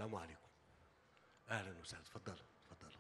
السلام عليكم اهلا وسهلا اتفضلوا اتفضلوا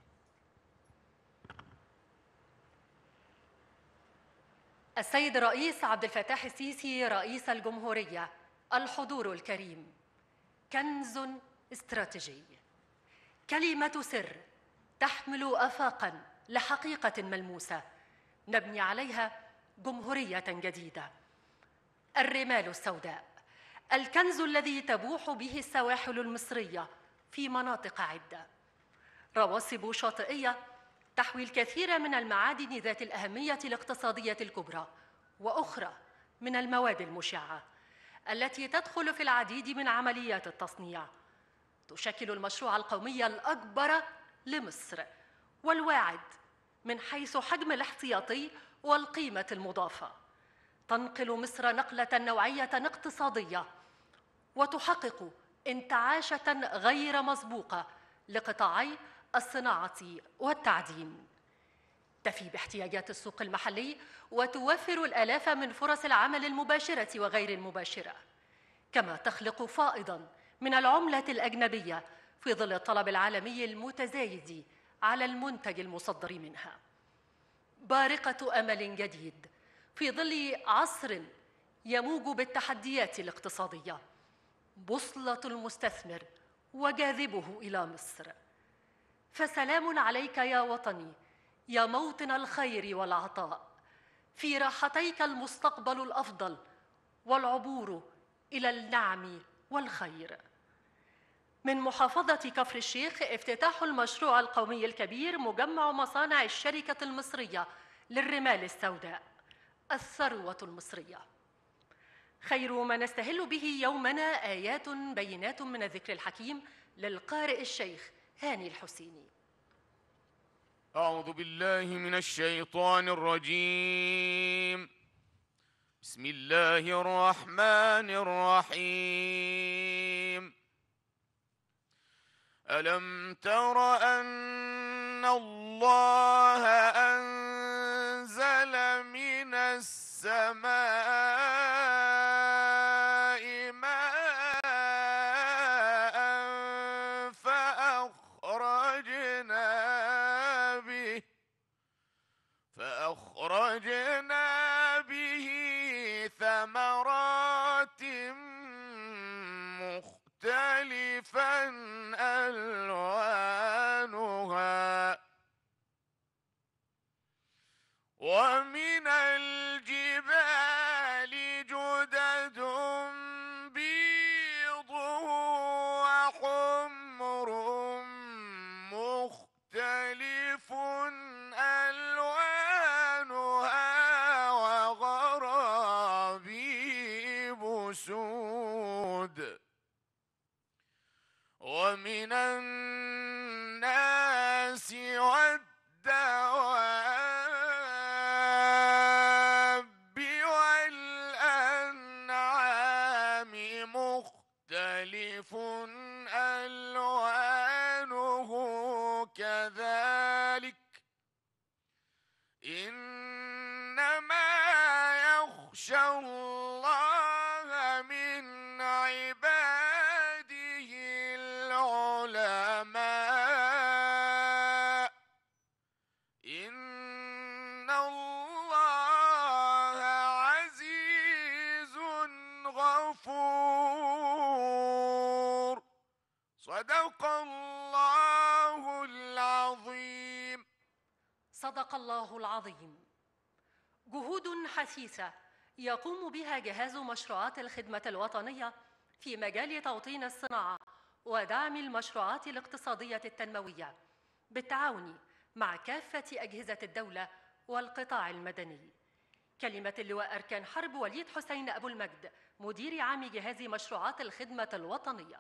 السيد الرئيس عبد الفتاح السيسي رئيس الجمهورية الحضور الكريم كنز استراتيجي كلمة سر تحمل آفاقا لحقيقة ملموسة نبني عليها جمهورية جديدة الرمال السوداء الكنز الذي تبوح به السواحل المصرية في مناطق عدة رواسب شاطئية تحوي الكثير من المعادن ذات الأهمية الاقتصادية الكبرى وأخرى من المواد المشعة التي تدخل في العديد من عمليات التصنيع تشكل المشروع القومي الأكبر لمصر والواعد من حيث حجم الاحتياطي والقيمة المضافة تنقل مصر نقلة نوعية اقتصادية وتحقق انتعاشة غير مسبوقة لقطاعي الصناعة والتعدين تفي باحتياجات السوق المحلي وتوفر الآلاف من فرص العمل المباشرة وغير المباشرة كما تخلق فائضا من العملة الأجنبية في ظل الطلب العالمي المتزايد على المنتج المصدر منها بارقة أمل جديد في ظل عصر يموج بالتحديات الاقتصادية بوصلة المستثمر وجاذبه إلى مصر فسلام عليك يا وطني يا موطن الخير والعطاء في راحتيك المستقبل الافضل والعبور الى النعم والخير من محافظة كفر الشيخ افتتاح المشروع القومي الكبير مجمع مصانع الشركة المصرية للرمال السوداء الثروة المصرية خير ما نستهل به يومنا آيات بينات من الذكر الحكيم للقارئ الشيخ هاني الحسيني أعوذ بالله من الشيطان الرجيم بسم الله الرحمن الرحيم ألم تر أن الله أنزل من السماء ماء فأخرجنا به فأخرجنا به ثمرات مختلفا ألوانها ومن الجبال جدد بيض وحمر مختلف ألوانها وغرابيب سود ومن الناس والدواب والأنعام مختلف ألوانه كذلك إنما يخشى الله من عباده العلماء إن الله عزيز غفور صدق الله العظيم صدق الله العظيم جهود حثيثة يقوم بها جهاز مشروعات الخدمة الوطنية في مجال توطين الصناعة ودعم المشروعات الاقتصادية التنموية بالتعاون مع كافة أجهزة الدولة والقطاع المدني كلمة اللواء أركان حرب وليد حسين أبو المجد مدير عام جهاز مشروعات الخدمة الوطنية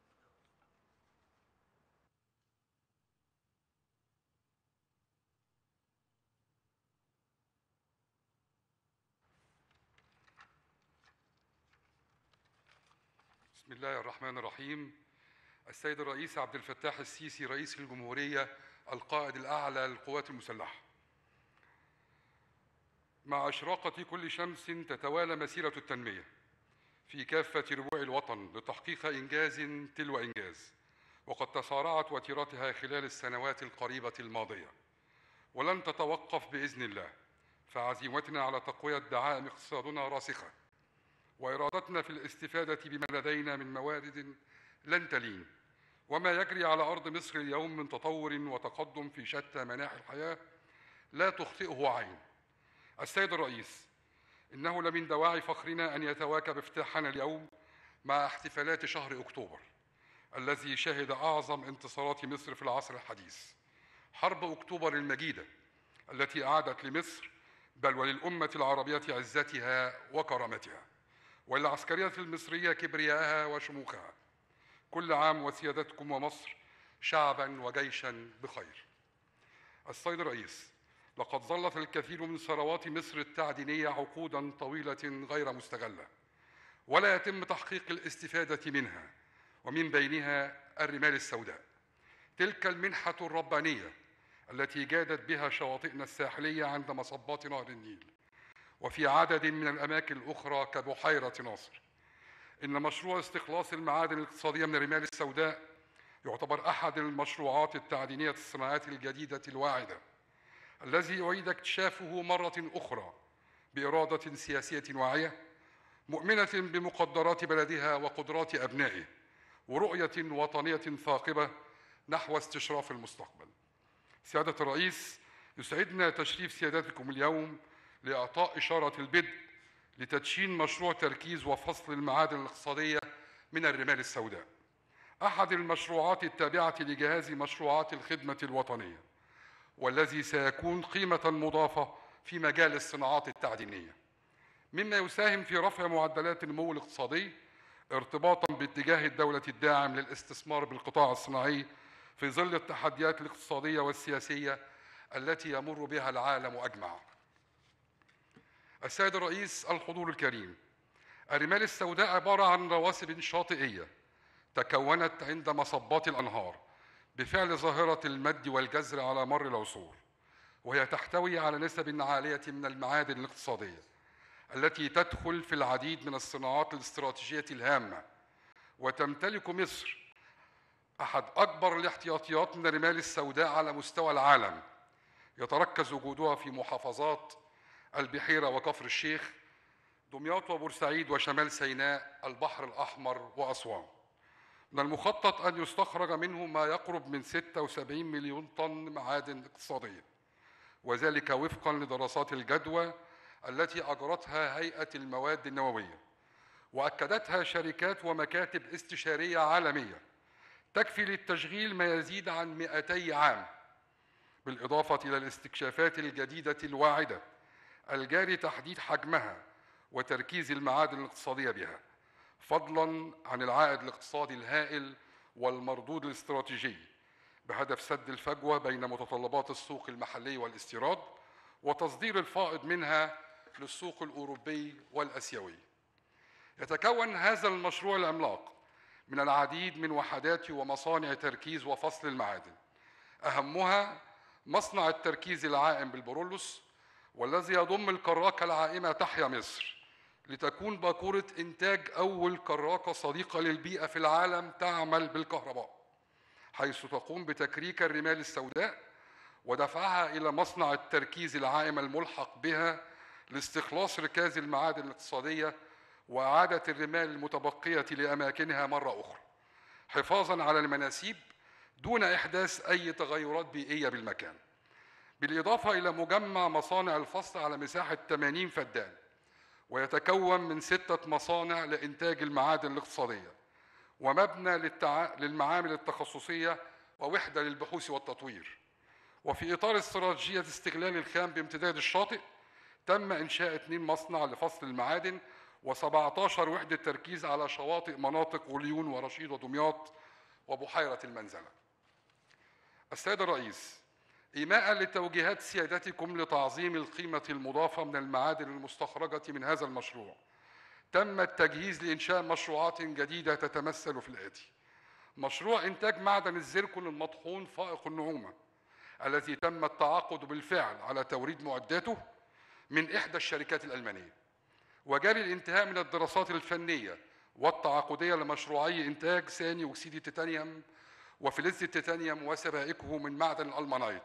بسم الله الرحمن الرحيم السيد الرئيس عبد الفتاح السيسي رئيس الجمهورية القائد الأعلى للقوات المسلحة مع إشراقة كل شمس تتوالى مسيرة التنمية في كافة ربوع الوطن لتحقيق إنجاز تلو إنجاز وقد تسارعت وتيرتها خلال السنوات القريبة الماضية ولن تتوقف بإذن الله فعزيمتنا على تقوية دعائم اقتصادنا راسخة وإرادتنا في الاستفادة بما لدينا من موارد لن تلين وما يجري على أرض مصر اليوم من تطور وتقدم في شتى مناحي الحياة لا تخطئه عين السيد الرئيس إنه لمن دواعي فخرنا أن يتواكب افتتاحنا اليوم مع احتفالات شهر أكتوبر الذي شهد أعظم انتصارات مصر في العصر الحديث حرب أكتوبر المجيدة التي أعادت لمصر بل وللأمة العربية عزتها وكرامتها وللعسكرية المصرية كبرياءها وشموخها كل عام وسيادتكم ومصر شعبا وجيشا بخير السيد الرئيس لقد ظلت الكثير من ثروات مصر التعدينية عقودا طويلة غير مستغلة ولا يتم تحقيق الاستفادة منها ومن بينها الرمال السوداء تلك المنحة الربانية التي جادت بها شواطئنا الساحلية عند مصبات نهر النيل وفي عدد من الأماكن الأخرى كبحيرة ناصر إن مشروع استخلاص المعادن الاقتصادية من الرمال السوداء يعتبر أحد المشروعات التعدينية الصناعات الجديدة الواعدة الذي أعيد اكتشافه مرة أخرى بإرادة سياسية واعية مؤمنة بمقدرات بلدها وقدرات أبنائه ورؤية وطنية ثاقبة نحو استشراف المستقبل سيادة الرئيس يسعدنا تشريف سيادتكم اليوم لإعطاء إشارة البدء لتدشين مشروع تركيز وفصل المعادن الاقتصادية من الرمال السوداء أحد المشروعات التابعة لجهاز مشروعات الخدمة الوطنية والذي سيكون قيمة مضافة في مجال الصناعات التعدينية مما يساهم في رفع معدلات النمو الاقتصادي ارتباطا باتجاه الدولة الداعم للاستثمار بالقطاع الصناعي في ظل التحديات الاقتصادية والسياسية التي يمر بها العالم أجمع السيد الرئيس الحضور الكريم الرمال السوداء عبارة عن رواسب شاطئية تكونت عند مصبات الأنهار بفعل ظاهرة المد والجزر على مر العصور وهي تحتوي على نسب عالية من المعادن الاقتصادية التي تدخل في العديد من الصناعات الاستراتيجية الهامة وتمتلك مصر أحد أكبر الاحتياطيات من الرمال السوداء على مستوى العالم يتركز وجودها في محافظات البحيرة وكفر الشيخ دمياط وبورسعيد وشمال سيناء البحر الأحمر وأسوان من المخطط أن يستخرج منه ما يقرب من 76 مليون طن معادن اقتصادية وذلك وفقا لدراسات الجدوى التي أجرتها هيئة المواد النووية وأكدتها شركات ومكاتب استشارية عالمية تكفي للتشغيل ما يزيد عن 200 عام بالإضافة إلى الاستكشافات الجديدة الواعدة الجاري تحديد حجمها وتركيز المعادن الاقتصادية بها فضلا عن العائد الاقتصادي الهائل والمردود الاستراتيجي بهدف سد الفجوة بين متطلبات السوق المحلي والاستيراد وتصدير الفائض منها للسوق الأوروبي والأسيوي يتكون هذا المشروع العملاق من العديد من وحدات ومصانع تركيز وفصل المعادن أهمها مصنع التركيز العائم بالبرولوس والذي يضم الكراكة العائمة تحيا مصر لتكون باكورة إنتاج أول كراكة صديقة للبيئة في العالم تعمل بالكهرباء حيث تقوم بتكريك الرمال السوداء ودفعها إلى مصنع التركيز العائم الملحق بها لاستخلاص ركاز المعادن الاقتصادية وإعادة الرمال المتبقية لأماكنها مرة أخرى حفاظا على المناسيب دون إحداث أي تغيرات بيئية بالمكان بالإضافة إلى مجمع مصانع الفصل على مساحة 80 فدان ويتكون من ستة مصانع لإنتاج المعادن الاقتصادية ومبنى للتع... للمعامل التخصصية ووحدة للبحوث والتطوير وفي إطار استراتيجية استغلال الخام بامتداد الشاطئ تم إنشاء اثنين مصنع لفصل المعادن و17 وحدة تركيز على شواطئ مناطق وليون ورشيد ودمياط وبحيرة المنزلة السيد الرئيس إيماء لتوجيهات سيادتكم لتعظيم القيمة المضافة من المعادن المستخرجة من هذا المشروع تم التجهيز لإنشاء مشروعات جديدة تتمثل في الآتي مشروع إنتاج معدن الزيركون المطحون فائق النعومة الذي تم التعاقد بالفعل على توريد معداته من إحدى الشركات الألمانية وجاري الانتهاء من الدراسات الفنية والتعاقدية لمشروعي إنتاج ثاني أكسيد التيتانيوم وفلز التيتانيوم وسبائكه من معدن الألمانيت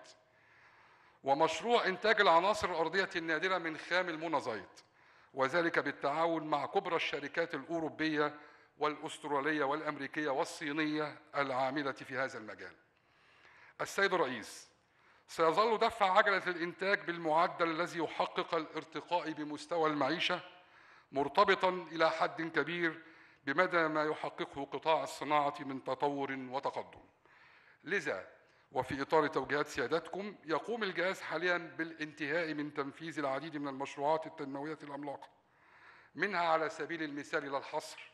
ومشروع إنتاج العناصر الأرضية النادرة من خام المونازيت وذلك بالتعاون مع كبرى الشركات الأوروبية والأسترالية والأمريكية والصينية العاملة في هذا المجال السيد الرئيس سيظل دفع عجلة الإنتاج بالمعدل الذي يحقق الارتقاء بمستوى المعيشة مرتبطا إلى حد كبير بمدى ما يحققه قطاع الصناعة من تطور وتقدم لذا وفي إطار توجيهات سيادتكم يقوم الجهاز حاليا بالانتهاء من تنفيذ العديد من المشروعات التنموية العملاقة منها على سبيل المثال لا الحصر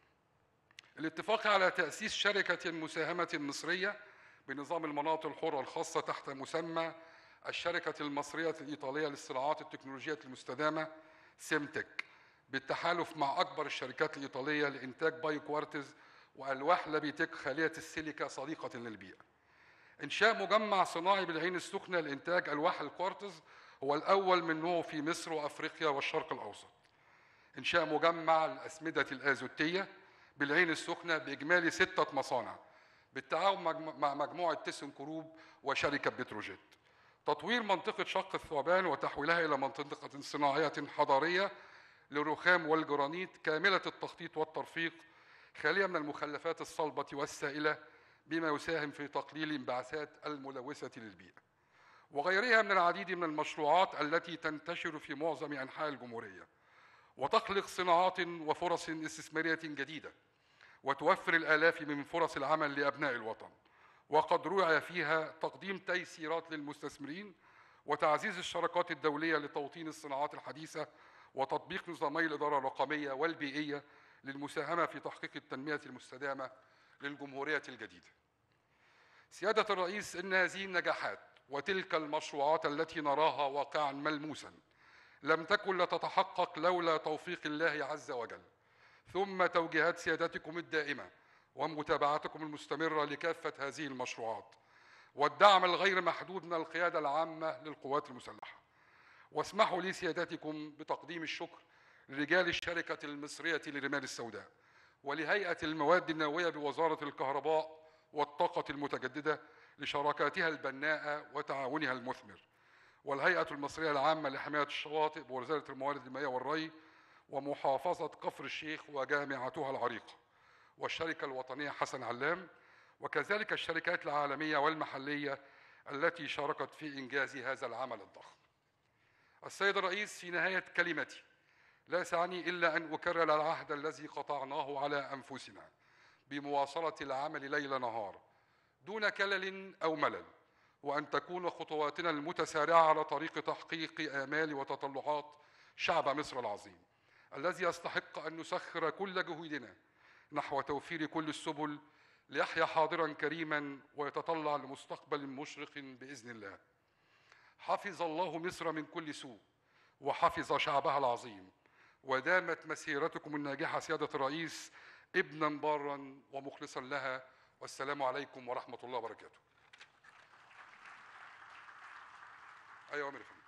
الاتفاق على تأسيس شركة مساهمة مصرية بنظام المناطق الحرة الخاصة تحت مسمى الشركة المصرية الإيطالية للصناعات التكنولوجية المستدامة سيمتك بالتحالف مع أكبر الشركات الإيطالية لإنتاج بايو كوارتز وألواح لابيتك خالية السيليكا صديقة للبيئة إنشاء مجمع صناعي بالعين السخنة لإنتاج ألواح الكوارتز هو الأول من نوعه في مصر وأفريقيا والشرق الأوسط إنشاء مجمع الأسمدة الآزوتية بالعين السخنة بإجمالي ستة مصانع بالتعاون مع مجموعة تسن كروب وشركة بتروجيت تطوير منطقة شق الثعبان وتحويلها إلى منطقة صناعية حضارية للرخام والجرانيت كاملة التخطيط والترفيق خالية من المخلفات الصلبة والسائلة بما يساهم في تقليل انبعاثات الملوثة للبيئة وغيرها من العديد من المشروعات التي تنتشر في معظم أنحاء الجمهورية وتخلق صناعات وفرص استثمارية جديدة وتوفر الآلاف من فرص العمل لأبناء الوطن وقد روع فيها تقديم تيسيرات للمستثمرين وتعزيز الشراكات الدولية لتوطين الصناعات الحديثة وتطبيق نظامي الإدارة الرقمية والبيئية للمساهمة في تحقيق التنمية المستدامة للجمهورية الجديدة. سيادة الرئيس إن هذه النجاحات وتلك المشروعات التي نراها واقعا ملموسا لم تكن لتتحقق لولا توفيق الله عز وجل ثم توجيهات سيادتكم الدائمة ومتابعتكم المستمرة لكافة هذه المشروعات والدعم الغير محدود من القيادة العامة للقوات المسلحة واسمحوا لي سيادتكم بتقديم الشكر لرجال الشركة المصرية للرمال السوداء ولهيئة المواد النووية بوزارة الكهرباء والطاقة المتجددة لشراكاتها البناءة وتعاونها المثمر والهيئة المصرية العامة لحماية الشواطئ بوزارة الموارد المائية والري ومحافظة كفر الشيخ وجامعتها العريقة والشركة الوطنية حسن علام وكذلك الشركات العالمية والمحلية التي شاركت في إنجاز هذا العمل الضخم السيد الرئيس في نهاية كلمتي لا يسعني إلا أن أكرر العهد الذي قطعناه على أنفسنا بمواصلة العمل ليل نهار دون كلل أو ملل وأن تكون خطواتنا المتسارعة على طريق تحقيق آمال وتطلعات شعب مصر العظيم الذي يستحق أن نسخر كل جهودنا نحو توفير كل السبل ليحيا حاضرا كريما ويتطلع لمستقبل مشرق بإذن الله حفظ الله مصر من كل سوء وحفظ شعبها العظيم ودامت مسيرتكم الناجحة سيادة الرئيس ابنا بارا ومخلصا لها والسلام عليكم ورحمة الله وبركاته أيوة أمير فندم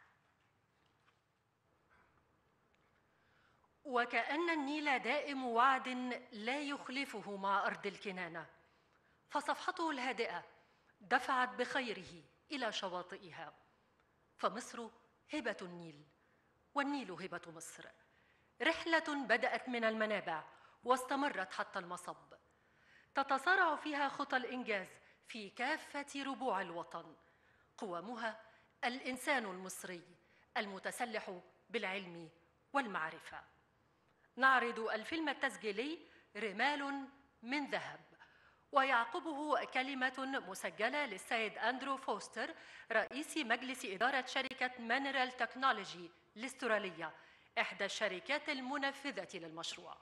وكأن النيل دائم وعد لا يخلفه مع أرض الكنانة فصفحته الهادئة دفعت بخيره إلى شواطئها فمصر هبة النيل والنيل هبة مصر رحلة بدأت من المنابع واستمرت حتى المصب تتصارع فيها خطى الإنجاز في كافة ربوع الوطن قوامها الإنسان المصري المتسلح بالعلم والمعرفة نعرض الفيلم التسجيلي رمال من ذهب ويعقبه كلمة مسجلة للسيد أندرو فوستر رئيس مجلس إدارة شركة مانرال تكنولوجي الاسترالية إحدى الشركات المنفذة للمشروع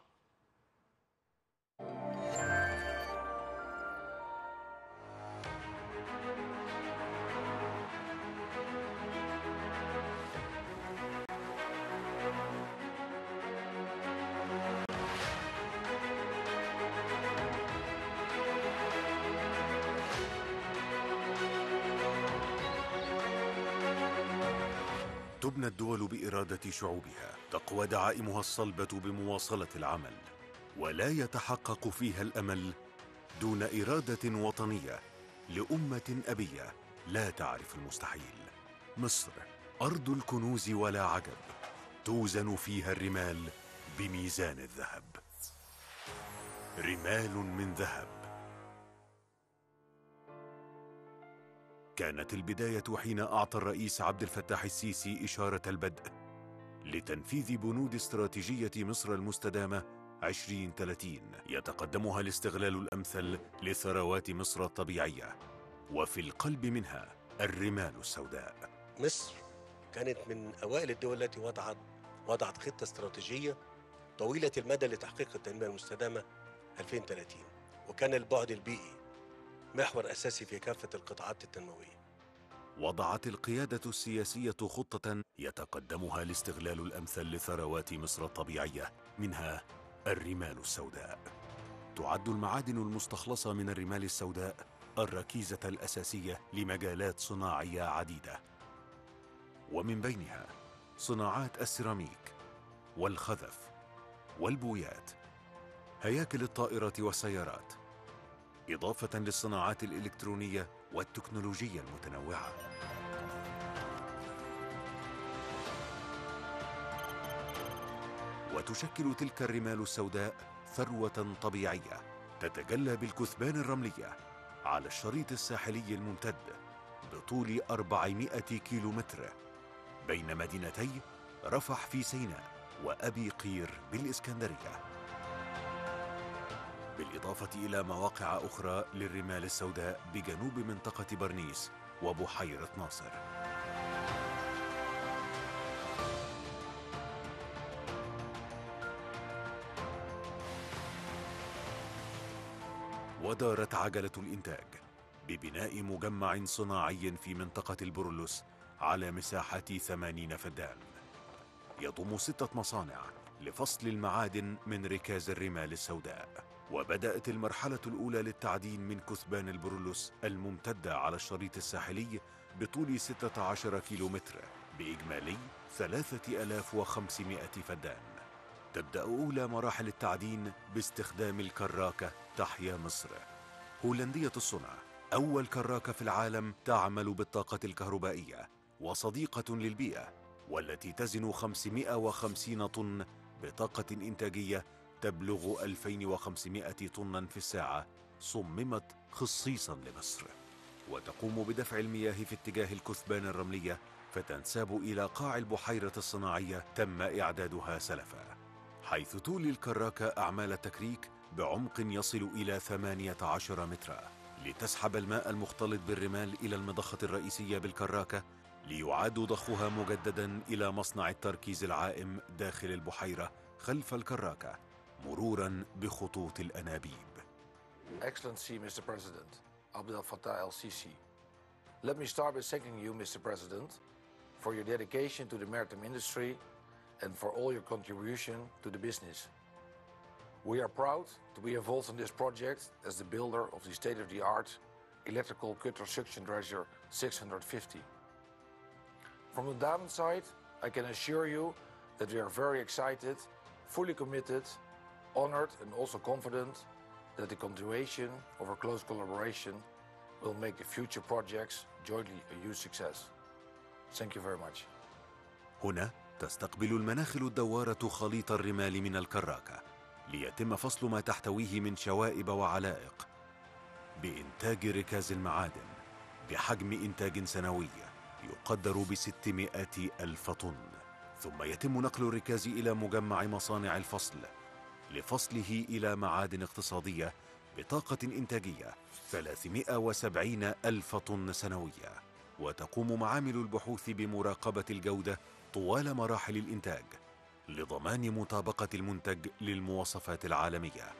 تبنى الدول بإرادة شعوبها تقوى دعائمها الصلبة بمواصلة العمل ولا يتحقق فيها الأمل دون إرادة وطنية لأمة أبية لا تعرف المستحيل مصر أرض الكنوز ولا عجب توزن فيها الرمال بميزان الذهب رمال من ذهب كانت البداية حين أعطى الرئيس عبد الفتاح السيسي إشارة البدء لتنفيذ بنود استراتيجية مصر المستدامة 2030 يتقدمها الاستغلال الأمثل لثروات مصر الطبيعية وفي القلب منها الرمال السوداء مصر كانت من أوائل الدول التي وضعت وضعت خطة استراتيجية طويلة المدى لتحقيق التنمية المستدامة 2030 وكان البعد البيئي محور أساسي في كافة القطاعات التنموية وضعت القيادة السياسية خطة يتقدمها الاستغلال الأمثل لثروات مصر الطبيعية منها الرمال السوداء تعد المعادن المستخلصة من الرمال السوداء الركيزة الأساسية لمجالات صناعية عديدة ومن بينها صناعات السيراميك والخذف والبويات هياكل الطائرة والسيارات إضافة للصناعات الإلكترونية والتكنولوجية المتنوعة وتشكل تلك الرمال السوداء ثروة طبيعية تتجلى بالكثبان الرملية على الشريط الساحلي الممتد بطول 400 كيلومتر بين مدينتي رفح في سيناء وأبي قير بالإسكندرية بالإضافة إلى مواقع أخرى للرمال السوداء بجنوب منطقة برنيس وبحيرة ناصر ودارت عجلة الإنتاج ببناء مجمع صناعي في منطقة البرولوس على مساحة ثمانين فدان يضم ستة مصانع لفصل المعادن من ركاز الرمال السوداء وبدأت المرحلة الأولى للتعدين من كثبان البرولوس الممتدة على الشريط الساحلي بطول 16 كيلومتر بإجمالي 3500 فدان تبدأ أولى مراحل التعدين باستخدام الكراكة تحيا مصر هولندية الصنع أول كراكة في العالم تعمل بالطاقة الكهربائية وصديقة للبيئة والتي تزن 550 طن بطاقة إنتاجية تبلغ 2500 طنا في الساعة صممت خصيصا لمصر وتقوم بدفع المياه في اتجاه الكثبان الرملية فتنساب إلى قاع البحيرة الصناعية تم إعدادها سلفا حيث تولي الكراكة أعمال التكريك بعمق يصل إلى 18 مترا لتسحب الماء المختلط بالرمال إلى المضخة الرئيسية بالكراكة ليعاد ضخها مجددا إلى مصنع التركيز العائم داخل البحيرة خلف الكراكة مرورا بخطوط الأنابيب Excellency, Mr. President, Abdel Fattah el Sisi. Let me start by thanking you, Mr. President, for your dedication to the maritime industry and for all your contribution to the business. We are proud to be involved in this project as the builder of the state-of-the-art electrical cutter suction dredger 650. From the Damen side, I can assure you that we are very excited, fully committed, honored and also confident that the continuation of our close collaboration will make the future projects jointly a huge success. Thank you very much. هنا تستقبل المناخل الدوارة خليط الرمال من الكراكة ليتم فصل ما تحتويه من شوائب وعلائق بإنتاج ركاز المعادن بحجم إنتاج سنوي يقدر بستمائة ألف طن ثم يتم نقل الركاز إلى مجمع مصانع الفصل لفصله إلى معادن اقتصادية بطاقة إنتاجية 370 ألف طن سنوية وتقوم معامل البحوث بمراقبة الجودة طوال مراحل الإنتاج لضمان مطابقة المنتج للمواصفات العالمية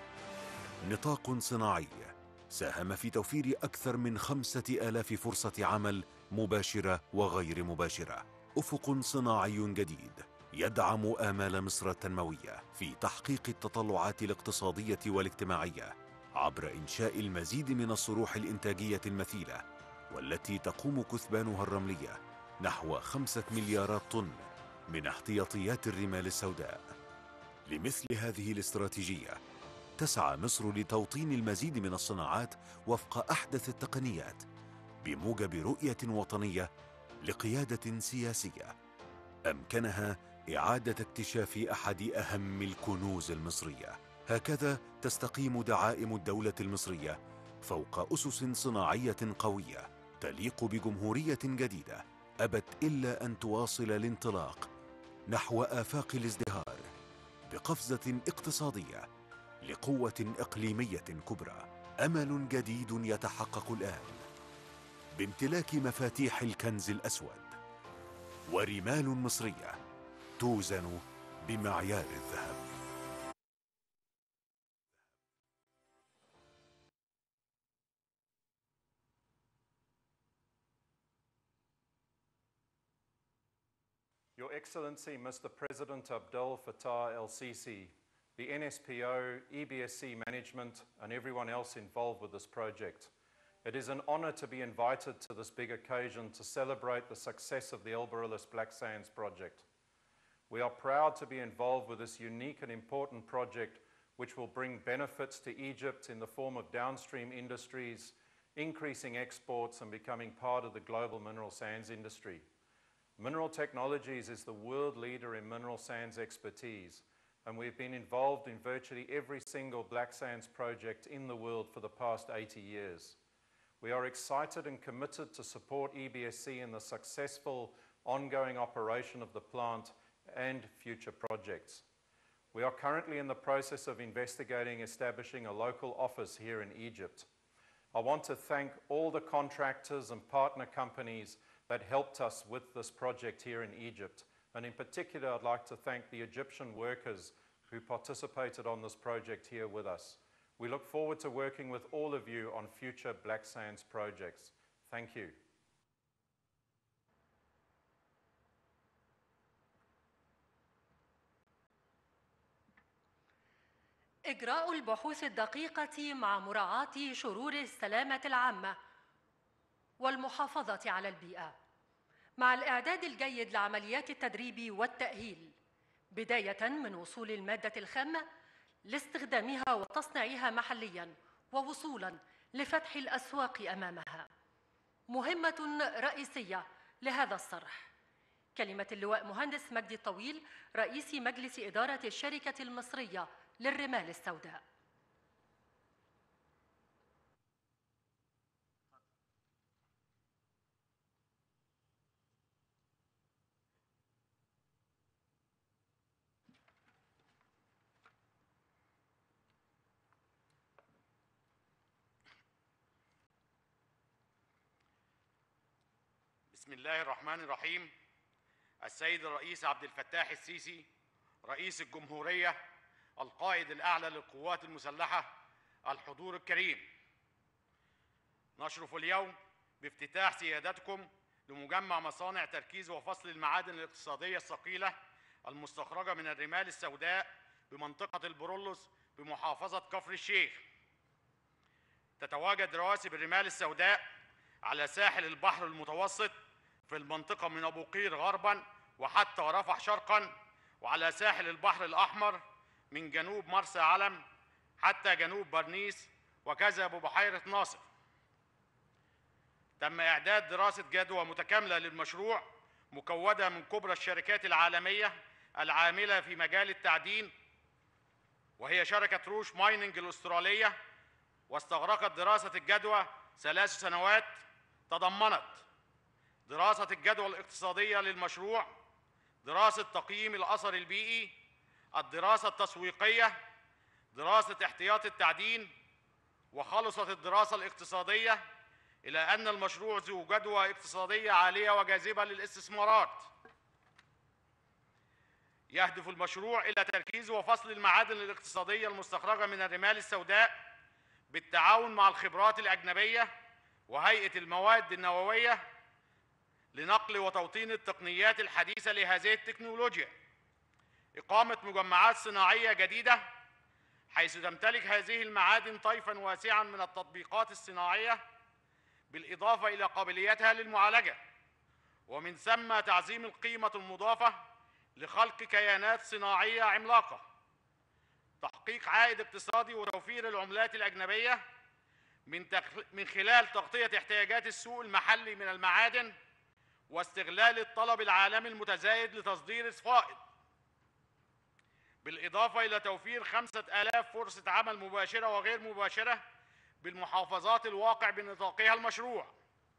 نطاق صناعي ساهم في توفير أكثر من خمسة آلاف فرصة عمل مباشرة وغير مباشرة أفق صناعي جديد يدعم آمال مصر التنموية في تحقيق التطلعات الاقتصادية والاجتماعية عبر إنشاء المزيد من الصروح الإنتاجية المثيلة والتي تقوم كثبانها الرملية نحو خمسة مليارات طن من احتياطيات الرمال السوداء لمثل هذه الاستراتيجية تسعى مصر لتوطين المزيد من الصناعات وفق احدث التقنيات بموجب رؤيه وطنيه لقياده سياسيه امكنها اعاده اكتشاف احد اهم الكنوز المصريه هكذا تستقيم دعائم الدوله المصريه فوق اسس صناعيه قويه تليق بجمهوريه جديده ابت الا ان تواصل الانطلاق نحو افاق الازدهار بقفزه اقتصاديه لقوه اقليميه كبرى امل جديد يتحقق الان بامتلاك مفاتيح الكنز الاسود ورمال مصريه توزن بمعيار الذهب Your Excellency, Mr. President Abdel Fattah El Sisi, the NSPO, EBSC management, and everyone else involved with this project. It is an honor to be invited to this big occasion to celebrate the success of the El Barillas Black Sands project. We are proud to be involved with this unique and important project which will bring benefits to Egypt in the form of downstream industries, increasing exports and becoming part of the global mineral sands industry. Mineral Technologies is the world leader in mineral sands expertise, and we've been involved in virtually every single black sands project in the world for the past 80 years. We are excited and committed to support E EBSC in the successful ongoing operation of the plant and future projects. We are currently in the process of investigating establishing a local office here in Egypt. I want to thank all the contractors and partner companies that helped us with this project here in Egypt. And in particular, I'd like to thank the Egyptian workers who participated on this project here with us. We look forward to working with all of you on future Black Sands projects. Thank you. إجراء البحوث الدقيقة مع مراعاة شرور السلامة العامة والمحافظة على البيئة مع الإعداد الجيد لعمليات التدريب والتأهيل بداية من وصول المادة الخام لاستخدامها وتصنيعها محليا ووصولا لفتح الأسواق أمامها مهمة رئيسية لهذا الصرح كلمة اللواء مهندس مجدي الطويل رئيس مجلس إدارة الشركة المصرية للرمال السوداء بسم الله الرحمن الرحيم السيد الرئيس عبد الفتاح السيسي رئيس الجمهورية القائد الأعلى للقوات المسلحة الحضور الكريم نشرف اليوم بافتتاح سيادتكم لمجمع مصانع تركيز وفصل المعادن الاقتصادية الثقيلة المستخرجة من الرمال السوداء بمنطقة البرولوس بمحافظة كفر الشيخ تتواجد رواسب الرمال السوداء على ساحل البحر المتوسط في المنطقة من أبو قير غربا وحتى رفح شرقا وعلى ساحل البحر الأحمر من جنوب مرسى علم حتى جنوب برنيس وكذا ببحيرة ناصر تم إعداد دراسة جدوى متكاملة للمشروع مكونة من كبرى الشركات العالمية العاملة في مجال التعدين وهي شركة روش مايننج الأسترالية واستغرقت دراسة الجدوى ثلاث سنوات تضمنت دراسة الجدوى الاقتصادية للمشروع دراسة تقييم الأثر البيئي الدراسة التسويقية دراسة احتياط التعدين وخلصت الدراسة الاقتصادية إلى أن المشروع ذو جدوى اقتصادية عالية وجاذبة للاستثمارات يهدف المشروع إلى تركيز وفصل المعادن الاقتصادية المستخرجة من الرمال السوداء بالتعاون مع الخبرات الأجنبية وهيئة المواد النووية لنقل وتوطين التقنيات الحديثة لهذه التكنولوجيا إقامة مجمعات صناعية جديدة حيث تمتلك هذه المعادن طيفا واسعا من التطبيقات الصناعية بالإضافة إلى قابليتها للمعالجة ومن ثم تعزيم القيمة المضافة لخلق كيانات صناعية عملاقة تحقيق تحقيق عائد اقتصادي وتوفير العملات الأجنبية من, تخ... من خلال تغطية احتياجات السوق المحلي من المعادن واستغلال الطلب العالمي المتزايد لتصدير الفائض بالإضافة إلى توفير خمسة آلاف فرصة عمل مباشرة وغير مباشرة بالمحافظات الواقع بنطاقها المشروع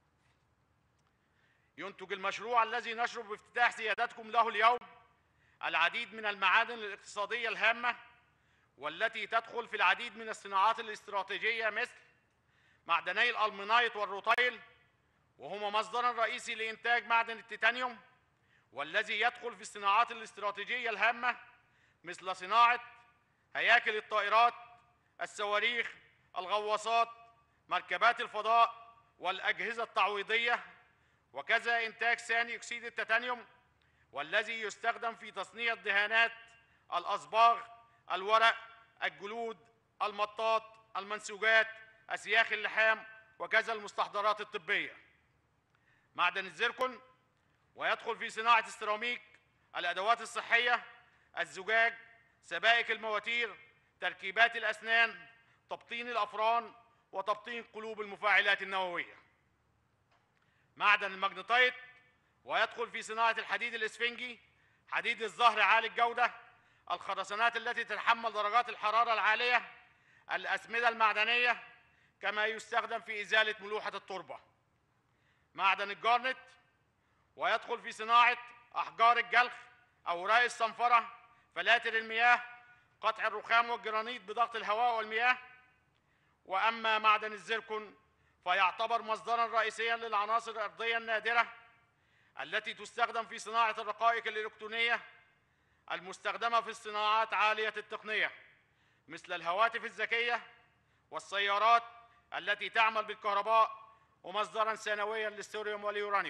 ينتج المشروع الذي نشر بافتتاح سيادتكم له اليوم العديد من المعادن الاقتصادية الهامة والتي تدخل في العديد من الصناعات الاستراتيجية مثل معدني الألمنايت والروتيل وهما مصدرا رئيسي لإنتاج معدن التيتانيوم والذي يدخل في الصناعات الاستراتيجية الهامة مثل صناعة هياكل الطائرات الصواريخ الغواصات مركبات الفضاء والأجهزة التعويضية وكذا إنتاج ثاني أكسيد التيتانيوم والذي يستخدم في تصنيع الدهانات الأصباغ الورق الجلود المطاط المنسوجات أسياخ اللحام وكذا المستحضرات الطبية معدن الزيركون ويدخل في صناعة السيراميك الأدوات الصحية الزجاج سبائك المواتير تركيبات الأسنان تبطين الأفران وتبطين قلوب المفاعلات النووية معدن المغنيطيت ويدخل في صناعة الحديد الإسفنجي حديد الظهر عالي الجودة الخرسانات التي تتحمل درجات الحرارة العالية الأسمدة المعدنية كما يستخدم في إزالة ملوحة التربة معدن الجارنت ويدخل في صناعة أحجار الجلخ أوراق الصنفرة فلاتر المياه قطع الرخام والجرانيت بضغط الهواء والمياه وأما معدن الزيركون فيعتبر مصدرا رئيسيا للعناصر الأرضية النادرة التي تستخدم في صناعة الرقائق الإلكترونية المستخدمة في الصناعات عالية التقنية مثل الهواتف الذكية والسيارات التي تعمل بالكهرباء ومصدرا ثانويا للثوريوم واليورانيوم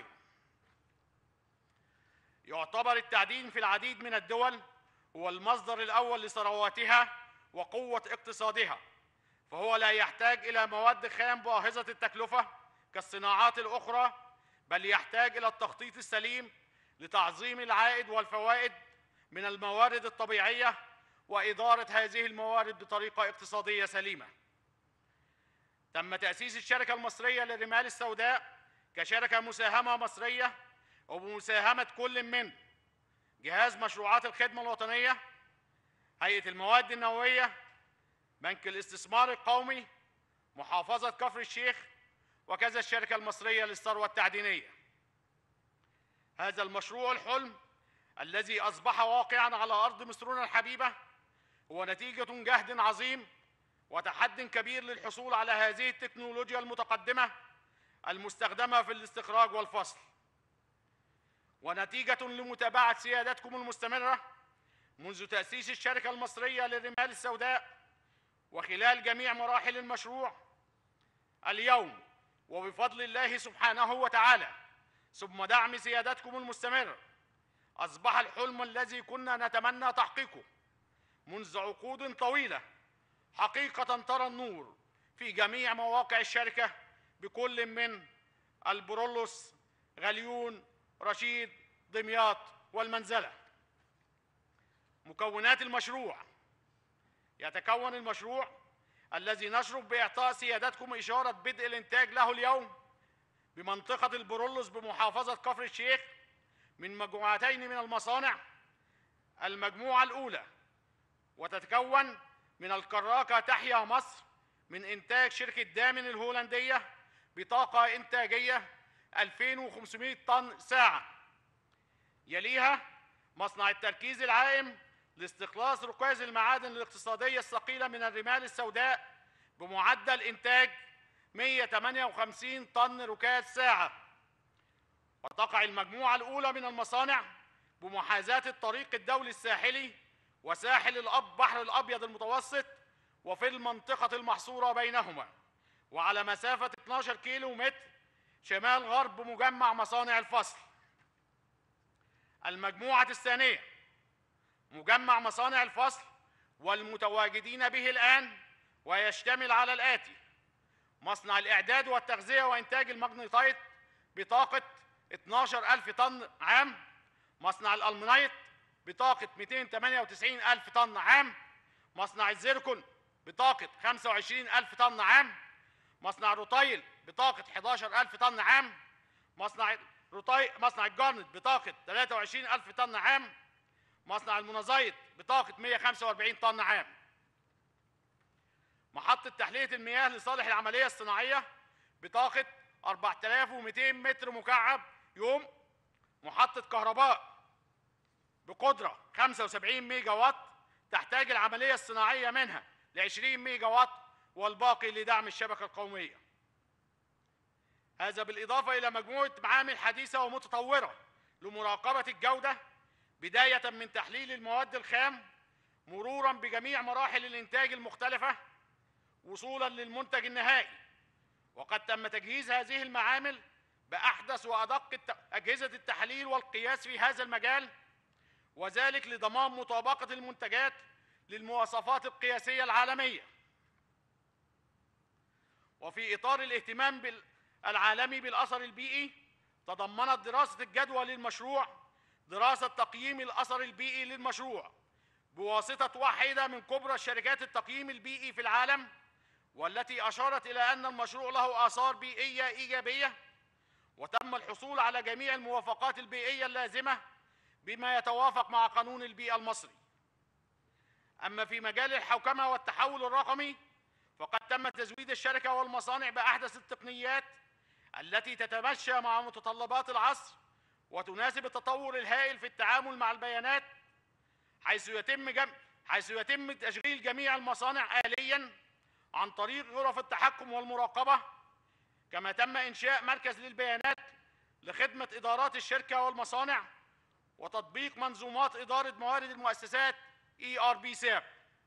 يعتبر التعدين في العديد من الدول هو المصدر الأول لثرواتها وقوة اقتصادها فهو لا يحتاج إلى مواد خام باهظة التكلفة كالصناعات الأخرى بل يحتاج إلى التخطيط السليم لتعظيم العائد والفوائد من الموارد الطبيعية وإدارة هذه الموارد بطريقة اقتصادية سليمة تم تأسيس الشركة المصرية للرمال السوداء كشركة مساهمة مصرية وبمساهمة كل من جهاز مشروعات الخدمة الوطنية هيئة المواد النووية بنك الاستثمار القومي محافظة كفر الشيخ وكذا الشركة المصرية للثروة التعدينية هذا المشروع الحلم الذي أصبح واقعا على أرض مصرنا الحبيبة هو نتيجة جهد عظيم وتحد كبير للحصول على هذه التكنولوجيا المتقدمة المستخدمة في الاستخراج والفصل ونتيجة لمتابعة سيادتكم المستمرة منذ تأسيس الشركة المصرية للرمال السوداء وخلال جميع مراحل المشروع اليوم وبفضل الله سبحانه وتعالى ثم دعم سيادتكم المستمر أصبح الحلم الذي كنا نتمنى تحقيقه منذ عقود طويلة حقيقة ترى النور في جميع مواقع الشركة بكل من البرولوس غليون رشيد دمياط والمنزلة مكونات المشروع يتكون المشروع الذي نشرف بإعطاء سيادتكم إشارة بدء الإنتاج له اليوم بمنطقة البرولوس بمحافظة كفر الشيخ من مجموعتين من المصانع المجموعة الأولى وتتكون من الكراكة تحيا مصر من إنتاج شركة دامن الهولندية بطاقة إنتاجية 2500 طن ساعة يليها مصنع التركيز العائم لاستخلاص ركاز المعادن الاقتصادية الثقيلة من الرمال السوداء بمعدل إنتاج 158 طن ركاز ساعة وتقع المجموعة الأولى من المصانع بمحاذاة الطريق الدولي الساحلي وساحل الأب بحر الأبيض المتوسط وفي المنطقة المحصورة بينهما وعلى مسافة 12 كيلو متر شمال غرب مجمع مصانع الفصل المجموعة الثانية مجمع مصانع الفصل والمتواجدين به الآن ويشتمل على الآتي مصنع الإعداد والتغذية وإنتاج المغنيطيت بطاقة 12 ألف طن عام مصنع الألمنيت بطاقة 298 ألف طن عام مصنع الزيركون بطاقة 25 ألف طن عام مصنع روتايل بطاقة 11 ألف طن عام مصنع روتاي مصنع الجارنت بطاقة 23 ألف طن عام مصنع المنازيت بطاقة 145 طن عام محطة تحلية المياه لصالح العملية الصناعية بطاقة 4200 متر مكعب يوم محطة كهرباء بقدرة 75 ميجا وات تحتاج العملية الصناعية منها ل 20 ميجا وات والباقي لدعم الشبكة القومية هذا بالإضافة إلى مجموعة معامل حديثة ومتطورة لمراقبة الجودة بداية من تحليل المواد الخام مرورا بجميع مراحل الإنتاج المختلفة وصولا للمنتج النهائي وقد تم تجهيز هذه المعامل بأحدث وأدق الت- أجهزة التحليل والقياس في هذا المجال وذلك لضمان مطابقة المنتجات للمواصفات القياسية العالمية وفي إطار الاهتمام بال- العالمي بالأثر البيئي تضمنت دراسة الجدوى للمشروع دراسة تقييم الأثر البيئي للمشروع بواسطة واحدة من كبرى الشركات التقييم البيئي في العالم والتي أشارت إلى أن المشروع له آثار بيئية إيجابية وتم الحصول على جميع الموافقات البيئية اللازمة بما يتوافق مع قانون البيئة المصري أما في مجال الحوكمة والتحول الرقمي فقد تم تزويد الشركة والمصانع بأحدث التقنيات التي تتمشى مع متطلبات العصر وتناسب التطور الهائل في التعامل مع البيانات حيث يتم جم... حيث يتم تشغيل جميع المصانع آلياً عن طريق غرف التحكم والمراقبة كما تم إنشاء مركز للبيانات لخدمة إدارات الشركة والمصانع وتطبيق منظومات إدارة موارد المؤسسات ERP SAP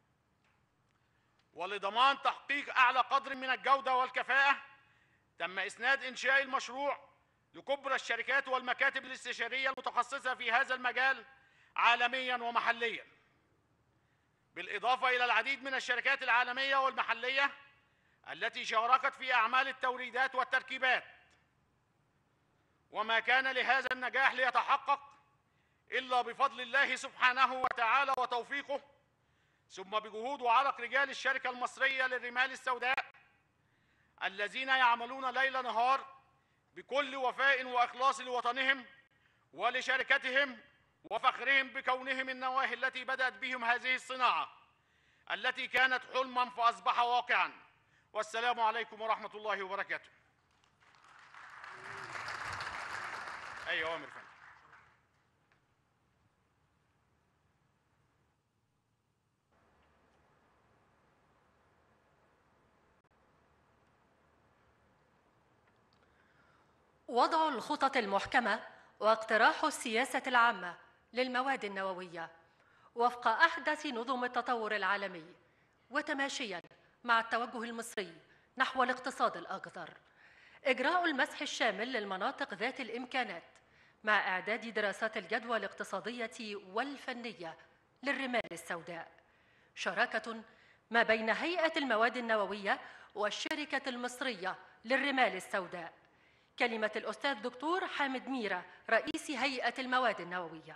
ولضمان تحقيق أعلى قدر من الجودة والكفاءة تم إسناد إنشاء المشروع لكبرى الشركات والمكاتب الاستشارية المتخصصة في هذا المجال عالميا ومحليا بالإضافة إلى العديد من الشركات العالمية والمحلية التي شاركت في أعمال التوريدات والتركيبات وما كان لهذا النجاح ليتحقق إلا بفضل الله سبحانه وتعالى وتوفيقه ثم بجهود وعرق رجال الشركة المصرية للرمال السوداء الذين يعملون ليل نهار بكل وفاء وإخلاص لوطنهم ولشركتهم وفخرهم بكونهم النواهي التي بدأت بهم هذه الصناعة التي كانت حلما فأصبح واقعا والسلام عليكم ورحمة الله وبركاته أي أوامر فندم وضع الخطط المحكمة واقتراح السياسة العامة للمواد النووية وفق أحدث نظم التطور العالمي وتماشيا مع التوجه المصري نحو الاقتصاد الأخضر إجراء المسح الشامل للمناطق ذات الإمكانات مع إعداد دراسات الجدوى الاقتصادية والفنية للرمال السوداء شراكة ما بين هيئة المواد النووية والشركة المصرية للرمال السوداء كلمة الأستاذ دكتور حامد ميرة رئيس هيئة المواد النووية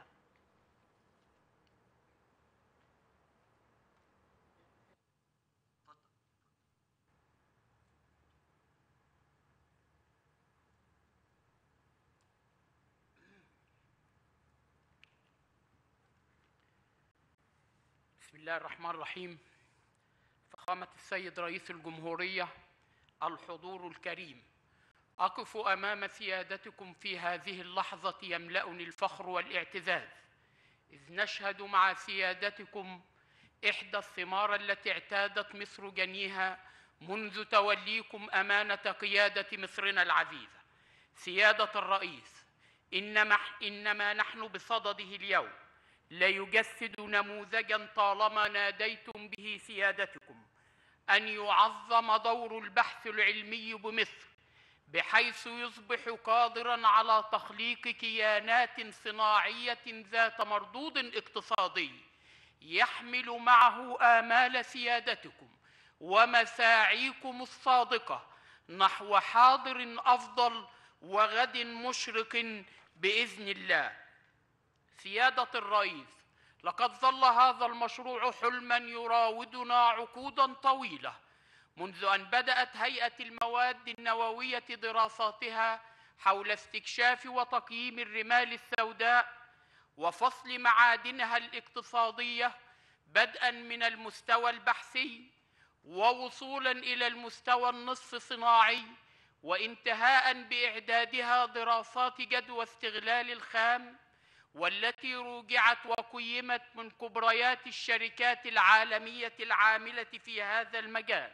بسم الله الرحمن الرحيم فخامة السيد رئيس الجمهورية الحضور الكريم أقف أمام سيادتكم في هذه اللحظة يملأني الفخر والاعتزاز إذ نشهد مع سيادتكم إحدى الثمار التي اعتادت مصر جنيها منذ توليكم أمانة قيادة مصرنا العزيزة سيادة الرئيس إنما, إنما نحن بصدده اليوم ليجسد نموذجا طالما ناديتم به سيادتكم أن يعظم دور البحث العلمي بمصر بحيث يصبح قادرا على تخليق كيانات صناعيه ذات مردود اقتصادي يحمل معه امال سيادتكم ومساعيكم الصادقه نحو حاضر افضل وغد مشرق باذن الله سياده الرئيس لقد ظل هذا المشروع حلما يراودنا عقودا طويله منذ ان بدات هيئه المواد النوويه دراساتها حول استكشاف وتقييم الرمال السوداء وفصل معادنها الاقتصاديه بدءا من المستوى البحثي ووصولا الى المستوى النصف صناعي وانتهاء باعدادها دراسات جدوى استغلال الخام والتي روجعت وقيمت من كبريات الشركات العالميه العامله في هذا المجال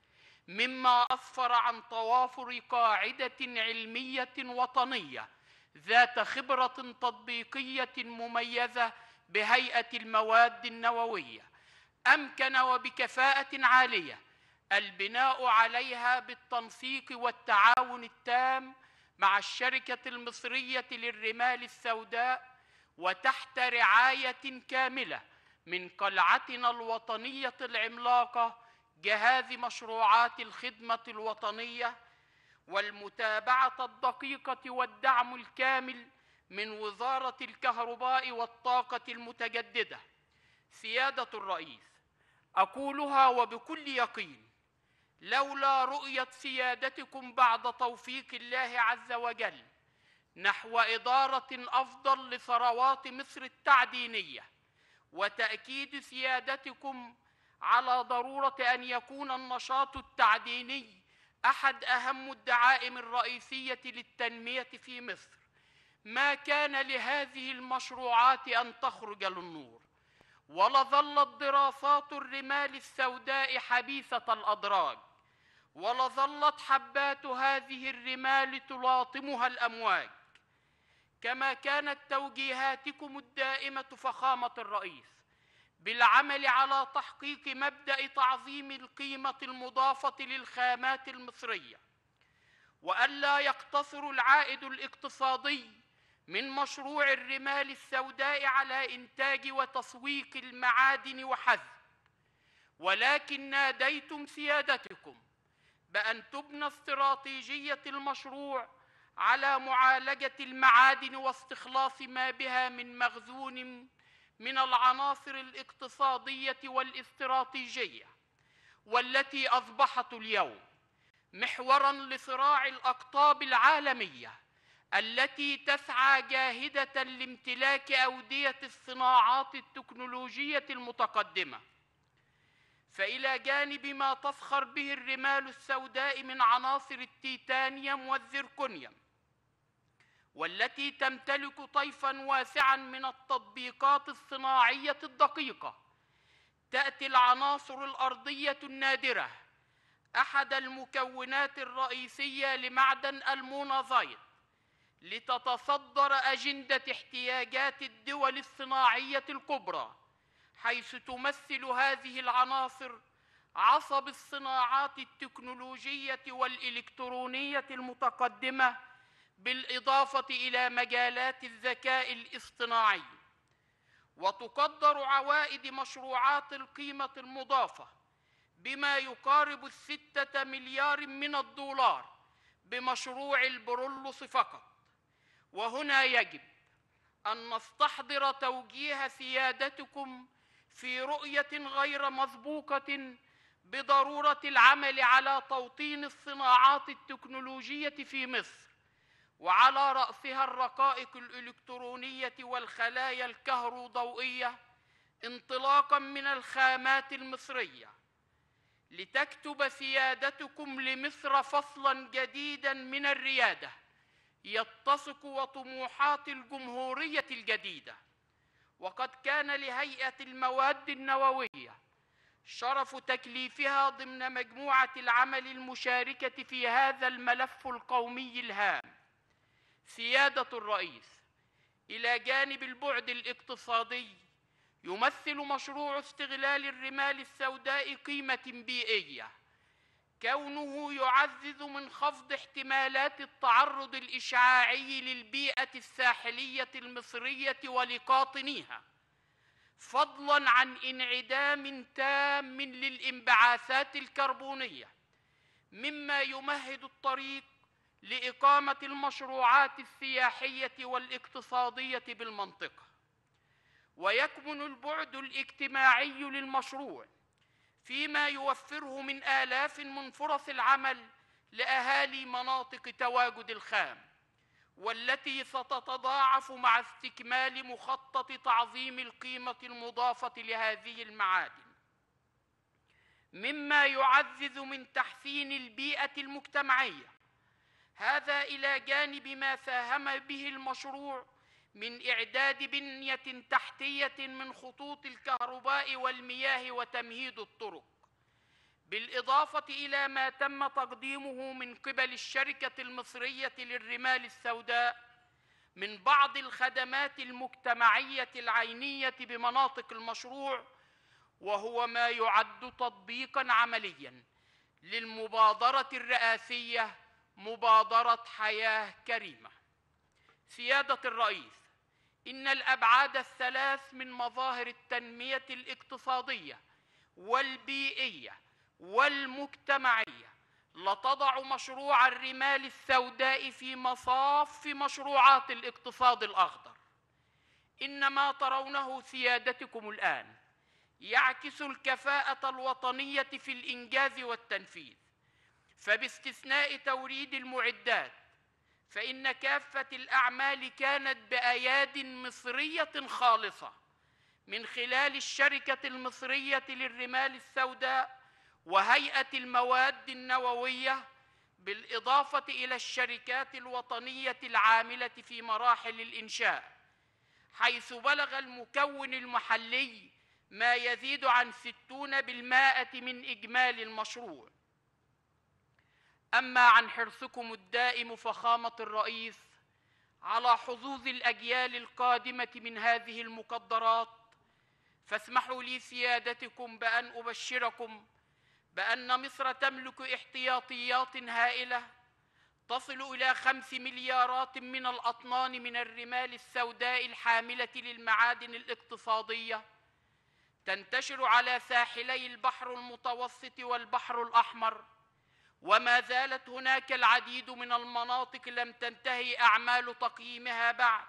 مما اسفر عن توافر قاعده علميه وطنيه ذات خبره تطبيقيه مميزه بهيئه المواد النوويه امكن وبكفاءه عاليه البناء عليها بالتنسيق والتعاون التام مع الشركه المصريه للرمال السوداء وتحت رعايه كامله من قلعتنا الوطنيه العملاقه جهاز مشروعات الخدمه الوطنيه والمتابعه الدقيقه والدعم الكامل من وزاره الكهرباء والطاقه المتجدده سياده الرئيس اقولها وبكل يقين لولا رؤيه سيادتكم بعد توفيق الله عز وجل نحو اداره افضل لثروات مصر التعدينيه وتاكيد سيادتكم على ضروره ان يكون النشاط التعديني احد اهم الدعائم الرئيسيه للتنميه في مصر ما كان لهذه المشروعات ان تخرج للنور ولظلت دراسات الرمال السوداء حبيسه الادراج ولظلت حبات هذه الرمال تلاطمها الامواج كما كانت توجيهاتكم الدائمه فخامه الرئيس بالعمل على تحقيق مبدا تعظيم القيمه المضافه للخامات المصريه والا يقتصر العائد الاقتصادي من مشروع الرمال السوداء على انتاج وتسويق المعادن وحسب ولكن ناديتم سيادتكم بان تبنى استراتيجيه المشروع على معالجه المعادن واستخلاص ما بها من مخزون من العناصر الاقتصاديه والاستراتيجيه والتي اصبحت اليوم محورا لصراع الاقطاب العالميه التي تسعى جاهده لامتلاك اوديه الصناعات التكنولوجيه المتقدمه فالى جانب ما تفخر به الرمال السوداء من عناصر التيتانيوم والزركونيوم والتي تمتلك طيفا واسعا من التطبيقات الصناعيه الدقيقه تاتي العناصر الارضيه النادره احد المكونات الرئيسيه لمعدن المونازايت لتتصدر اجنده احتياجات الدول الصناعيه الكبرى حيث تمثل هذه العناصر عصب الصناعات التكنولوجيه والالكترونيه المتقدمه بالاضافه الى مجالات الذكاء الاصطناعي وتقدر عوائد مشروعات القيمه المضافه بما يقارب السته مليار من الدولار بمشروع البرولوس فقط وهنا يجب ان نستحضر توجيه سيادتكم في رؤيه غير مسبوقه بضروره العمل على توطين الصناعات التكنولوجيه في مصر وعلى راسها الرقائق الالكترونيه والخلايا الكهروضوئيه انطلاقا من الخامات المصريه لتكتب سيادتكم لمصر فصلا جديدا من الرياده يتسق وطموحات الجمهوريه الجديده وقد كان لهيئه المواد النوويه شرف تكليفها ضمن مجموعه العمل المشاركه في هذا الملف القومي الهام سياده الرئيس الى جانب البعد الاقتصادي يمثل مشروع استغلال الرمال السوداء قيمه بيئيه كونه يعزز من خفض احتمالات التعرض الاشعاعي للبيئه الساحليه المصريه ولقاطنيها فضلا عن انعدام تام للانبعاثات الكربونيه مما يمهد الطريق لاقامه المشروعات السياحيه والاقتصاديه بالمنطقه ويكمن البعد الاجتماعي للمشروع فيما يوفره من آلاف من فرص العمل لأهالي مناطق تواجد الخام والتي ستتضاعف مع استكمال مخطط تعظيم القيمة المضافة لهذه المعادن مما يعزز من تحسين البيئة المجتمعية هذا إلى جانب ما ساهم به المشروع من إعداد بنية تحتية من خطوط الكهرباء والمياه وتمهيد الطرق بالإضافة إلى ما تم تقديمه من قبل الشركة المصرية للرمال السوداء من بعض الخدمات المجتمعية العينية بمناطق المشروع وهو ما يعد تطبيقا عمليا للمبادرة الرئاسية مبادرة حياة كريمة سيادة الرئيس إن الأبعاد الثلاث من مظاهر التنمية الاقتصادية والبيئية والمجتمعية لتضع مشروع الرمال السوداء في مصاف مشروعات الاقتصاد الأخضر إن ما ترونه سيادتكم الآن يعكس الكفاءة الوطنية في الإنجاز والتنفيذ فباستثناء توريد المعدات فإن كافة الأعمال كانت بأياد مصرية خالصة من خلال الشركة المصرية للرمال السوداء وهيئة المواد النووية بالإضافة إلى الشركات الوطنية العاملة في مراحل الإنشاء حيث بلغ المكون المحلي ما يزيد عن ستون بالمائة من إجمالي المشروع أما عن حرصكم الدائم فخامة الرئيس على حظوظ الأجيال القادمة من هذه المقدرات فاسمحوا لي سيادتكم بأن أبشركم بأن مصر تملك احتياطيات هائلة تصل إلى خمس مليارات من الأطنان من الرمال السوداء الحاملة للمعادن الاقتصادية تنتشر على ساحلي البحر المتوسط والبحر الأحمر وما زالت هناك العديد من المناطق لم تنتهي أعمال تقييمها بعد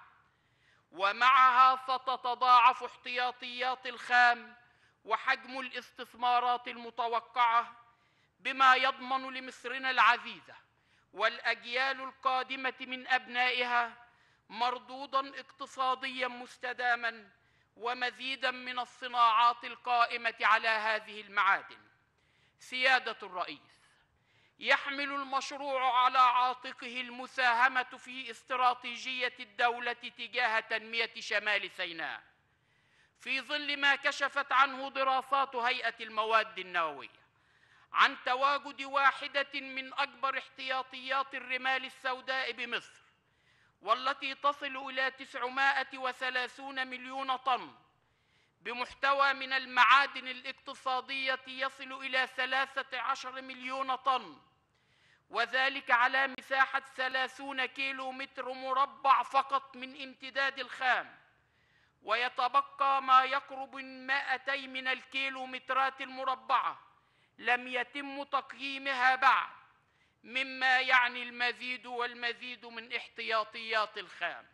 ومعها ستتضاعف احتياطيات الخام وحجم الاستثمارات المتوقعة بما يضمن لمصرنا العزيزة والأجيال القادمة من أبنائها مردودا اقتصاديا مستداما ومزيدا من الصناعات القائمة على هذه المعادن سيادة الرئيس يحمل المشروع على عاتقه المساهمة في استراتيجية الدولة تجاه تنمية شمال سيناء في ظل ما كشفت عنه دراسات هيئة المواد النووية عن تواجد واحدة من أكبر احتياطيات الرمال السوداء بمصر والتي تصل إلى 930 مليون طن بمحتوى من المعادن الاقتصادية يصل إلى 13 مليون طن وذلك على مساحة 30 كيلو متر مربع فقط من امتداد الخام ويتبقى ما يقرب من 200 من الكيلومترات المربعة لم يتم تقييمها بعد مما يعني المزيد والمزيد من احتياطيات الخام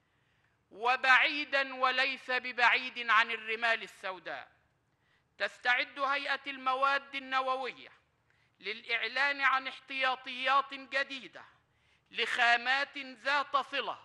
وبعيدا وليس ببعيد عن الرمال السوداء تستعد هيئة المواد النووية للإعلان عن احتياطيات جديدة لخامات ذات صلة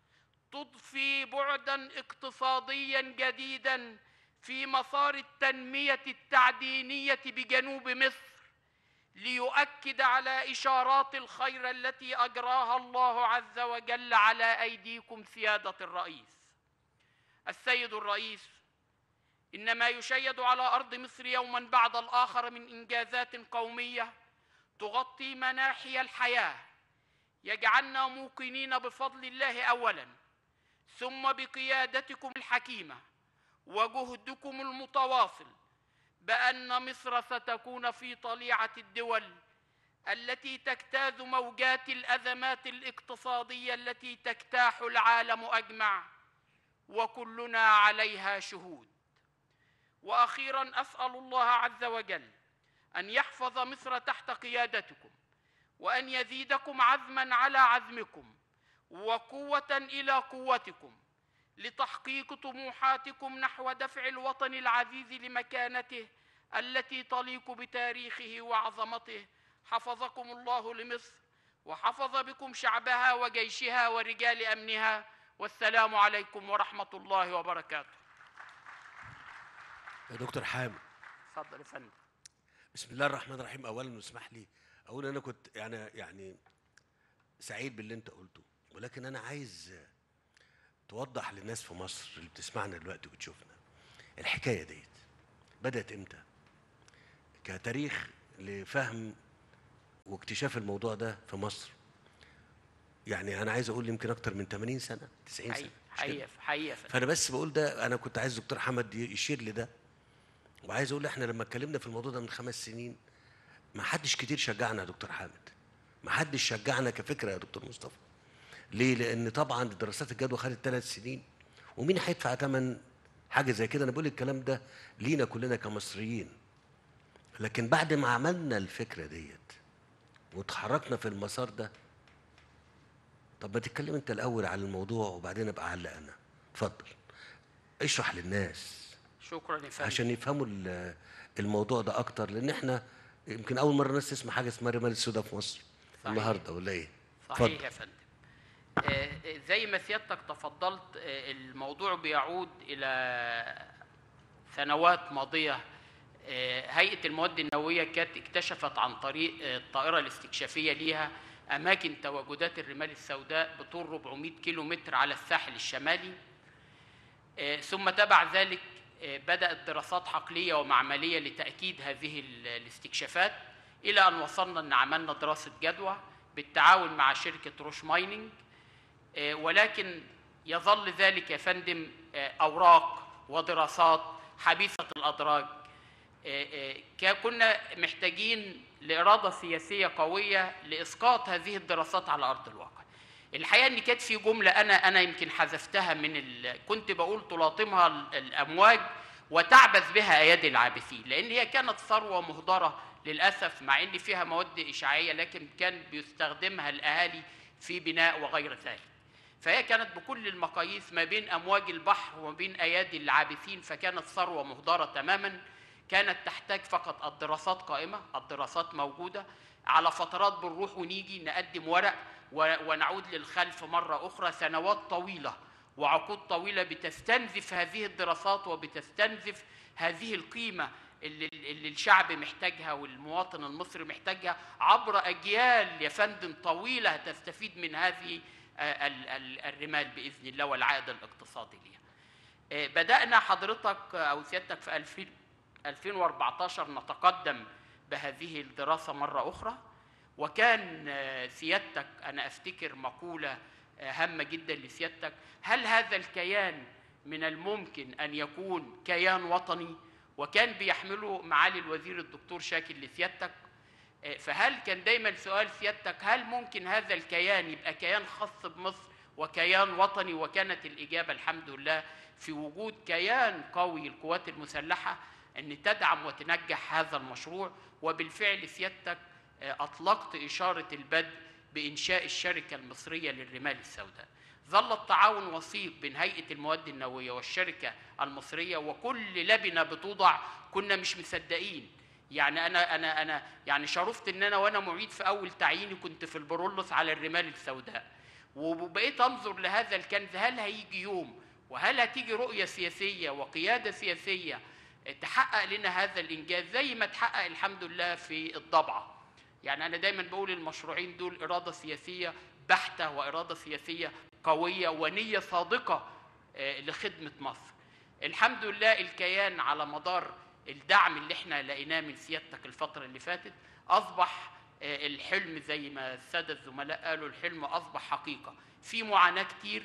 تضفي بعدا اقتصاديا جديدا في مسار التنمية التعدينية بجنوب مصر ليؤكد على إشارات الخير التي أجراها الله عز وجل على أيديكم سيادة الرئيس السيد الرئيس إن ما يشيد على أرض مصر يوما بعد الآخر من إنجازات قومية تغطي مناحي الحياة يجعلنا موقنين بفضل الله أولا ثم بقيادتكم الحكيمة وجهدكم المتواصل بأن مصر ستكون في طليعة الدول التي تجتاز موجات الأزمات الاقتصادية التي تجتاح العالم أجمع وكلنا عليها شهود وأخيرا أسأل الله عز وجل أن يحفظ مصر تحت قيادتكم وأن يزيدكم عزما على عزمكم وقوة إلى قوتكم لتحقيق طموحاتكم نحو دفع الوطن العزيز لمكانته التي تليق بتاريخه وعظمته حفظكم الله لمصر وحفظ بكم شعبها وجيشها ورجال امنها والسلام عليكم ورحمه الله وبركاته يا دكتور حامد اتفضل يا فندم بسم الله الرحمن الرحيم اولا اسمح لي اقول انا كنت يعني يعني سعيد باللي انت قلته ولكن انا عايز توضح للناس في مصر اللي بتسمعنا دلوقتي وبتشوفنا الحكايه ديت بدات امتى كتاريخ لفهم واكتشاف الموضوع ده في مصر يعني انا عايز اقول يمكن اكتر من 80 سنه 90 سنه حقيقه حقيقه حقيقه فندم. فانا بس بقول ده انا كنت عايز دكتور حمد يشير لده وعايز اقول احنا لما اتكلمنا في الموضوع ده من خمس سنين ما حدش كتير شجعنا يا دكتور حامد ما حدش شجعنا كفكره يا دكتور مصطفى ليه لان طبعا دراسات الجدوى خدت ثلاث سنين ومين هيدفع ثمن حاجه زي كده انا بقول الكلام ده لينا كلنا كمصريين لكن بعد ما عملنا الفكره ديت واتحركنا في المسار ده طب ما تتكلم انت الاول على الموضوع وبعدين ابقى اعلق انا اتفضل اشرح للناس شكرا يا فندم عشان يفهموا ال- الموضوع ده اكتر لان احنا يمكن اول مره الناس تسمع حاجه اسمها الرمال السوداء في مصر صحيح. النهارده ولا ايه صحيح يا فندم آه، آه، زي ما سيادتك تفضلت آه، الموضوع بيعود الى سنوات ماضيه آه، هيئه المواد النوويه كانت اكتشفت عن طريق آه، الطائره الاستكشافيه ليها اماكن تواجدات الرمال السوداء بطول 400 كيلو متر على الساحل الشمالي آه، ثم تبع ذلك آه، بدأت دراسات حقلية ومعملية لتأكيد هذه ال- الاستكشافات إلى أن وصلنا أن عملنا دراسة جدوى بالتعاون مع شركة روش مايننج آه، ولكن يظل ذلك يا فندم آه، أوراق ودراسات حبيسة الأدراج آه، آه، كا- كنا محتاجين لإرادة سياسية قوية لإسقاط هذه الدراسات على أرض الواقع الحقيقه ان كانت في جمله انا انا يمكن حذفتها من ال... كنت بقول تلاطمها ال- الامواج وتعبث بها ايادي العابثين لان هي كانت ثروه مهدره للاسف مع ان فيها مواد اشعاعيه لكن كان بيستخدمها الاهالي في بناء وغير ذلك فهي كانت بكل المقاييس ما بين امواج البحر وما بين ايادي العابثين فكانت ثروه مهدره تماما كانت تحتاج فقط الدراسات قائمه الدراسات موجوده على فترات بنروح ونيجي نقدم ورق و- ونعود للخلف مرة أخرى سنوات طويلة وعقود طويلة بتستنزف هذه الدراسات وبتستنزف هذه القيمة اللي, اللي الشعب محتاجها والمواطن المصري محتاجها عبر أجيال يا فندم طويلة تستفيد من هذه آه، ال- ال- الرمال بإذن الله والعائد الاقتصادي ليها آه، بدأنا حضرتك آه، أو سيادتك في 2000 2014 نتقدم بهذه الدراسة مرة أخرى وكان آه، سيادتك أنا أفتكر مقولة آه، هامة جدا لسيادتك هل هذا الكيان من الممكن أن يكون كيان وطني وكان بيحمله معالي الوزير الدكتور شاكر لسيادتك آه، فهل كان دايما سؤال سيادتك هل ممكن هذا الكيان يبقى كيان خاص بمصر وكيان وطني وكانت الإجابة الحمد لله في وجود كيان قوي القوات المسلحة أن تدعم وتنجح هذا المشروع وبالفعل سيادتك آه، أطلقت إشارة البدء بإنشاء الشركة المصرية للرمال السوداء ظل التعاون وثيق بين هيئة المواد النووية والشركة المصرية وكل لبنة بتوضع كنا مش مصدقين يعني انا انا انا يعني شرفت ان انا وانا معيد في اول تعييني كنت في البرولوس على الرمال السوداء وبقيت انظر لهذا الكنز هل هيجي يوم وهل هتيجي رؤيه سياسيه وقياده سياسيه تحقق لنا هذا الانجاز زي ما تحقق الحمد لله في الضبعه يعني انا دايما بقول المشروعين دول اراده سياسيه بحته واراده سياسيه قويه ونيه صادقه آه، لخدمه مصر الحمد لله الكيان على مدار الدعم اللي احنا لقيناه من سيادتك الفتره اللي فاتت اصبح آه، الحلم زي ما الساده الزملاء قالوا الحلم اصبح حقيقه في معاناه كتير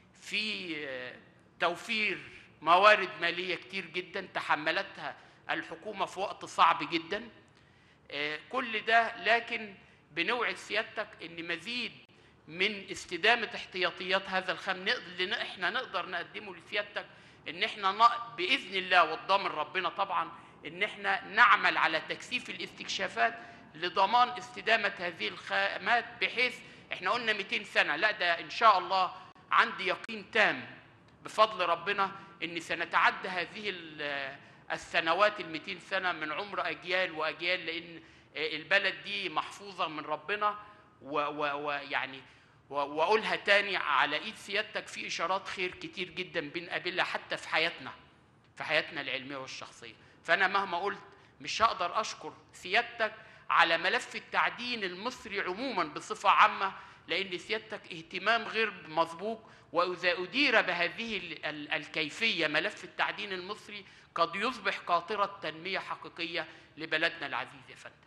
في آه، توفير موارد ماليه كتير جدا تحملتها الحكومه في وقت صعب جدا آه، كل ده لكن بنوعد سيادتك ان مزيد من استدامه احتياطيات هذا الخام نقدر اللي احنا نقدر نقدمه لسيادتك ان احنا ن- باذن الله وضامن ربنا طبعا ان احنا نعمل على تكثيف الاستكشافات لضمان استدامه هذه الخامات بحيث احنا قلنا 200 سنه لا ده ان شاء الله عندي يقين تام بفضل ربنا ان سنتعدى هذه ال- السنوات ال 200 سنه من عمر اجيال واجيال لان البلد دي محفوظه من ربنا ويعني واقولها تاني على ايد سيادتك في اشارات خير كتير جدا بنقابلها حتى في حياتنا في حياتنا العلميه والشخصيه فانا مهما قلت مش هقدر اشكر سيادتك على ملف التعدين المصري عموما بصفه عامه لان سيادتك اهتمام غير مسبوق واذا ادير بهذه ال- ال- الكيفيه ملف التعدين المصري قد يصبح قاطره تنميه حقيقيه لبلدنا العزيز يا فندم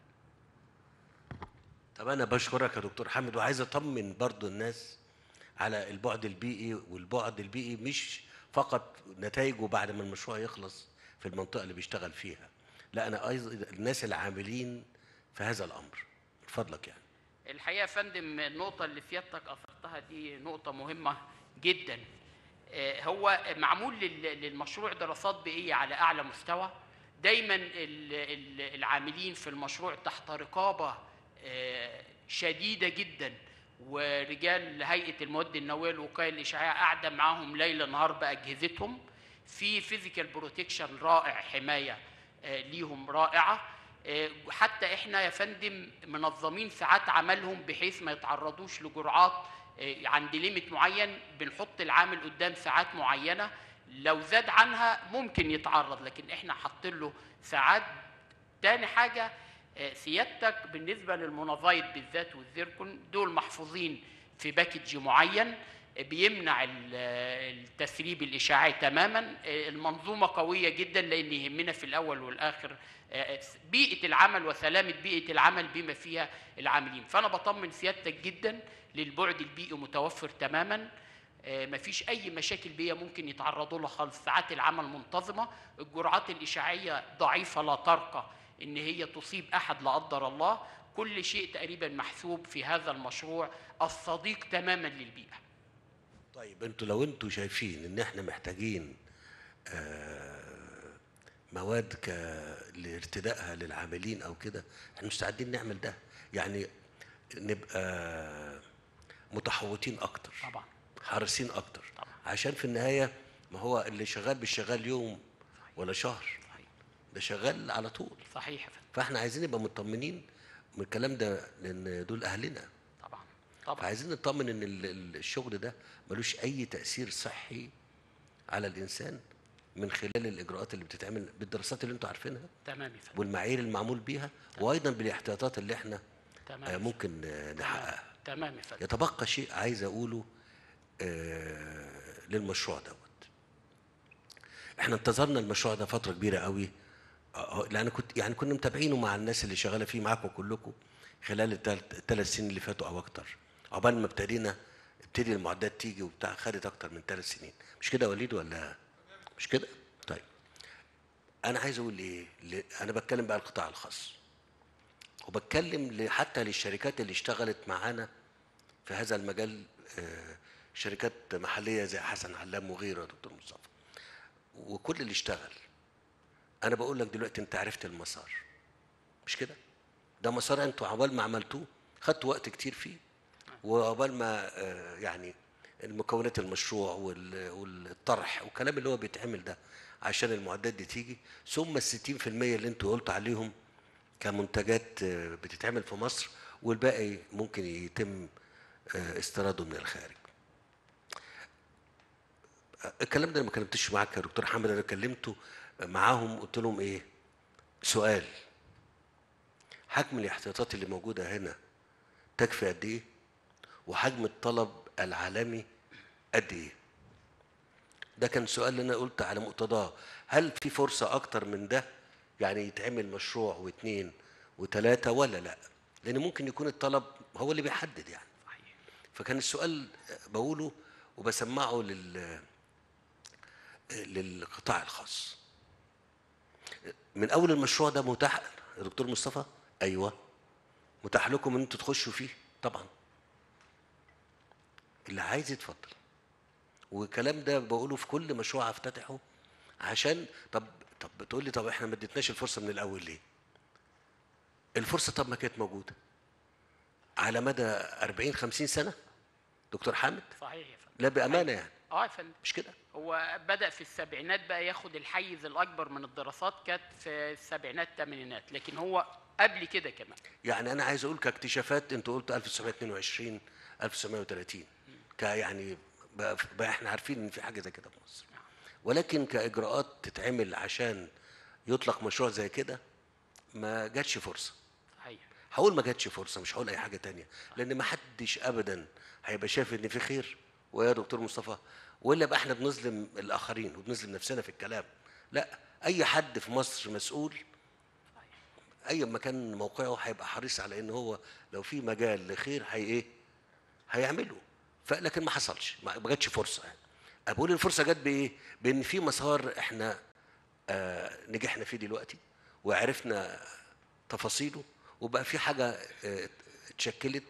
طب انا بشكرك يا دكتور حامد وعايز اطمن برضو الناس على البعد البيئي والبعد البيئي مش فقط نتائجه بعد ما المشروع يخلص في المنطقه اللي بيشتغل فيها لا انا ايضا الناس العاملين في هذا الامر من فضلك يعني الحقيقه يا فندم النقطه اللي سيادتك اثرتها دي نقطه مهمه جدا آه، هو معمول لل- للمشروع دراسات بيئيه على اعلى مستوى دايما ال- ال- العاملين في المشروع تحت رقابه آه، شديده جدا ورجال هيئه المواد النوويه الوقايه الاشعاعيه قاعده معاهم ليل نهار باجهزتهم في فيزيكال بروتكشن رائع حمايه آه، ليهم رائعه آه، حتى احنا يا فندم منظمين ساعات عملهم بحيث ما يتعرضوش لجرعات آه، عند ليميت معين بنحط العامل قدام ساعات معينه لو زاد عنها ممكن يتعرض لكن احنا حاطين له ساعات تاني حاجه آه، سيادتك بالنسبه للمونازايت بالذات والزيركون دول محفوظين في باكج معين آه، بيمنع ال- آه، التسريب الاشعاعي تماما آه، المنظومه قويه جدا لان يهمنا في الاول والاخر آه، بيئه العمل وسلامه بيئه العمل بما فيها العاملين فانا بطمن سيادتك جدا للبعد البيئي متوفر تماما آه، مفيش اي مشاكل بيئيه ممكن يتعرضوا لها خالص ساعات العمل منتظمه الجرعات الاشعاعيه ضعيفه لا ترقى ان هي تصيب احد لا قدر الله كل شيء تقريبا محسوب في هذا المشروع الصديق تماما للبيئه طيب انتوا لو انتوا شايفين ان احنا محتاجين آه، مواد ك... لارتدائها للعاملين او كده احنا مستعدين نعمل ده يعني نبقى متحوطين اكتر طبعا حريصين اكتر طبعا. عشان في النهايه ما هو اللي شغال مش شغال يوم ولا شهر صحيح ده شغال على طول صحيح يا فندم فاحنا عايزين نبقى مطمنين من الكلام ده لان دول اهلنا طبعا طبعا فعايزين نطمن ان ال- ال- الشغل ده ملوش اي تاثير صحي على الانسان من خلال الاجراءات اللي بتتعمل بالدراسات اللي انتوا عارفينها تمام يا فندم والمعايير المعمول بيها وايضا بالاحتياطات اللي احنا تمام آه، يا فندم. ممكن آه، نحققها تمام يا فندم يتبقى شيء عايز اقوله آه، للمشروع دوت احنا انتظرنا المشروع ده فتره كبيره قوي آه، لان كنت يعني كنا متابعينه مع الناس اللي شغاله فيه معاكم كلكم خلال الثلاث سنين اللي فاتوا او اكتر عقبال ما ابتدينا ابتدي المعدات تيجي وبتاع خدت اكتر من ثلاث سنين مش كده يا وليد ولا مش كده طيب انا عايز اقول ايه ل- انا بتكلم بقى القطاع الخاص وبتكلم ل- حتى للشركات اللي اشتغلت معانا في هذا المجال آه، شركات محليه زي حسن علام وغيره يا دكتور مصطفى وكل اللي اشتغل انا بقول لك دلوقتي انت عرفت المسار مش كده ده مسار انتوا عقبال ما عملتوه خدتوا وقت كتير فيه وعقبال ما آه، يعني المكونات المشروع وال- والطرح والكلام اللي هو بيتعمل ده عشان المعدات دي تيجي ثم ال 60% اللي انتوا قلتوا عليهم كمنتجات آه، بتتعمل في مصر والباقي ممكن يتم آه، استيراده من الخارج. آه، الكلام ده أنا ما كلمتش معاك يا دكتور حامد انا كلمته معاهم قلت لهم ايه؟ سؤال حجم الاحتياطات اللي موجوده هنا تكفي قد ايه؟ وحجم الطلب العالمي قد ايه؟ ده كان سؤال اللي انا قلت على مقتضاه هل في فرصه اكتر من ده يعني يتعمل مشروع واثنين وثلاثه ولا لا لان ممكن يكون الطلب هو اللي بيحدد يعني صحيح فكان السؤال بقوله وبسمعه لل للقطاع الخاص من اول المشروع ده متاح يا دكتور مصطفى ايوه متاح لكم ان انتوا تخشوا فيه طبعا اللي عايز يتفضل والكلام ده بقوله في كل مشروع افتتحه عشان طب طب بتقول لي طب احنا ما اديتناش الفرصه من الاول ليه؟ الفرصه طب ما كانت موجوده على مدى 40 50 سنه دكتور حامد صحيح يا فندم لا بامانه يعني اه يا فندم مش كده هو بدا في السبعينات بقى ياخد الحيز الاكبر من الدراسات كانت في السبعينات الثمانينات لكن هو قبل كده كمان يعني انا عايز اقول كاكتشافات انت قلت 1922 1930 ك يعني بقى, بقى احنا عارفين ان في حاجه زي كده في مصر ولكن كاجراءات تتعمل عشان يطلق مشروع زي كده ما جاتش فرصه صحيح هقول ما جاتش فرصه مش هقول اي حاجه تانية لان ما حدش ابدا هيبقى شايف ان في خير ويا دكتور مصطفى ولا بقى احنا بنظلم الاخرين وبنظلم نفسنا في الكلام لا اي حد في مصر مسؤول اي مكان موقعه هيبقى حريص على ان هو لو في مجال لخير هي ايه هيعمله فلكن ما حصلش ما ما جاتش فرصه يعني بقول الفرصه جت بايه بان في مسار احنا آه نجحنا فيه دلوقتي وعرفنا تفاصيله وبقى في حاجه آه، اتشكلت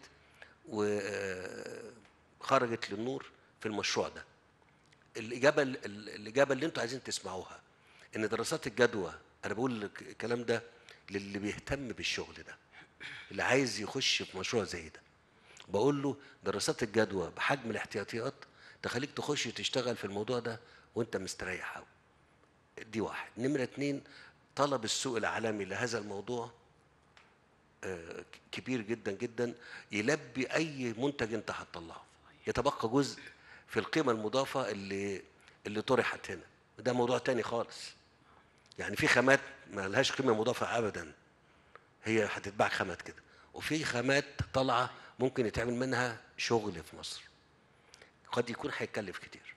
وخرجت للنور في المشروع ده الاجابه ال- ال- الاجابه اللي انتوا عايزين تسمعوها ان دراسات الجدوى انا بقول لك الكلام ده للي بيهتم بالشغل ده اللي عايز يخش في مشروع زي ده بقول له دراسات الجدوى بحجم الاحتياطيات تخليك تخش تشتغل في الموضوع ده وانت مستريح قوي دي واحد نمرة اتنين طلب السوق العالمي لهذا الموضوع آه، كبير جدا جدا يلبي اي منتج انت هتطلعه يتبقى جزء في القيمة المضافة اللي اللي طرحت هنا ده موضوع تاني خالص يعني في خامات ما لهاش قيمة مضافة ابدا هي هتتباع خامات كده وفي خامات طالعة ممكن يتعمل منها شغل في مصر قد يكون هيكلف كتير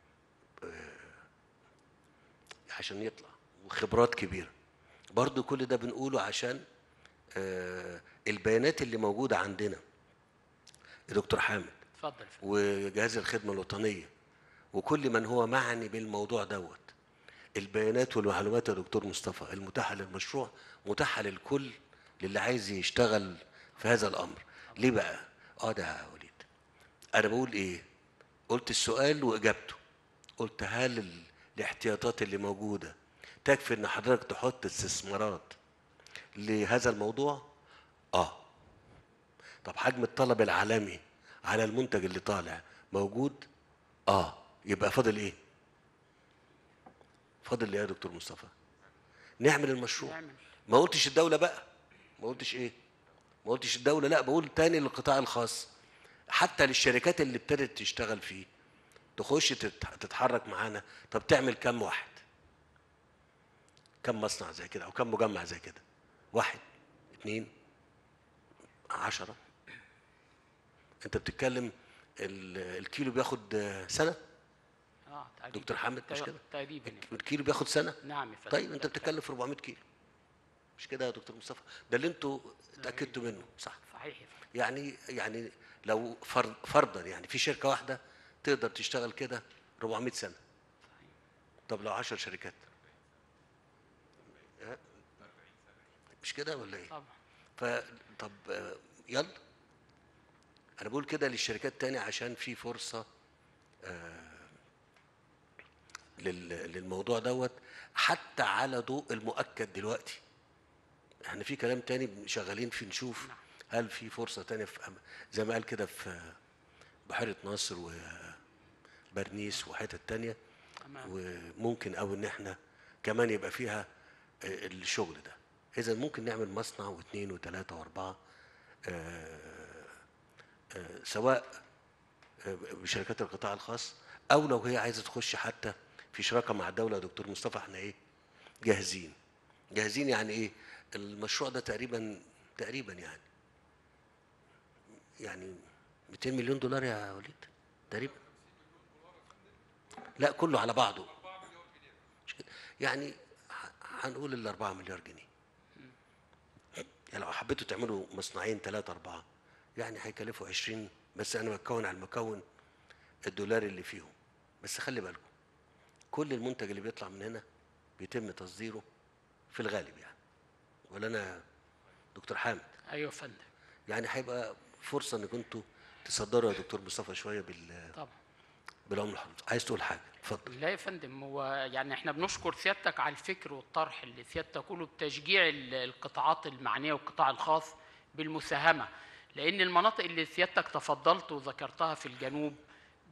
آه، عشان يطلع وخبرات كبيرة برضو كل ده بنقوله عشان آه، البيانات اللي موجودة عندنا يا دكتور حامد اتفضل يا فندم. وجهاز الخدمة الوطنية وكل من هو معني بالموضوع دوت البيانات والمعلومات يا دكتور مصطفى المتاحة للمشروع متاحة للكل للي عايز يشتغل في هذا الأمر ليه بقى؟ اه ده يا وليد أنا بقول إيه؟ قلت السؤال وإجابته قلت هل ال- الاحتياطات اللي موجودة تكفي إن حضرتك تحط استثمارات لهذا الموضوع؟ آه طب حجم الطلب العالمي على المنتج اللي طالع موجود؟ اه يبقى فاضل ايه؟ فاضل ايه يا دكتور مصطفى؟ نعمل المشروع نعمل. ما قلتش الدولة بقى ما قلتش ايه؟ ما قلتش الدولة لا بقول تاني للقطاع الخاص حتى للشركات اللي ابتدت تشتغل فيه تخش تت- تتحرك معانا طب تعمل كم واحد؟ كم مصنع زي كده او كم مجمع زي كده؟ واحد اثنين عشرة انت بتتكلم ال- الكيلو بياخد آه، سنة اه تقريبا دكتور حامد مش تق- كده؟ تقريبا يعني. الكيلو بياخد سنة نعم يا فندم طيب انت بتتكلم في 400 كيلو مش كده يا دكتور مصطفى ده اللي انتوا اتاكدتوا منه صح صحيح يا فندم. يعني يعني لو فرض فرضا يعني في شركه واحده تقدر تشتغل كده 400 سنه طب لو 10 شركات ها؟ مش كده ولا ايه طبعا ف طب آه، يلا انا بقول كده للشركات تاني عشان في فرصه آه، لل- للموضوع دوت حتى على ضوء المؤكد دلوقتي احنا في كلام تاني شغالين فيه نشوف هل في فرصه تانية في أم- زي ما قال كده في بحيره ناصر وبرنيس وحتت تانية تمام وممكن او ان احنا كمان يبقى فيها آه، الشغل ده اذا ممكن نعمل مصنع واثنين وثلاثه واربعه آه، آه، سواء آه، بشركات القطاع الخاص او لو هي عايزه تخش حتى في شراكه مع الدوله يا دكتور مصطفى احنا ايه جاهزين جاهزين يعني ايه المشروع ده تقريبا تقريبا يعني يعني 200 مليون دولار يا وليد تقريبا لا كله على بعضه مش كده يعني ه- هنقول ال 4 مليار جنيه يعني لو حبيتوا تعملوا مصنعين ثلاثة أربعة يعني هيكلفوا 20 بس أنا بتكون على المكون الدولاري اللي فيهم بس خلي بالكم كل المنتج اللي بيطلع من هنا بيتم تصديره في الغالب يعني ولا أنا دكتور حامد ايوه يا فندم يعني هيبقى فرصة إنكم انتوا تصدروا يا دكتور مصطفى شوية بال طبعا بالعملة الحضرتك عايز تقول حاجة اتفضل لا يا فندم هو يعني احنا بنشكر سيادتك على الفكر والطرح اللي سيادتك قوله بتشجيع ال- القطاعات المعنيه والقطاع الخاص بالمساهمه لان المناطق اللي سيادتك تفضلت وذكرتها في الجنوب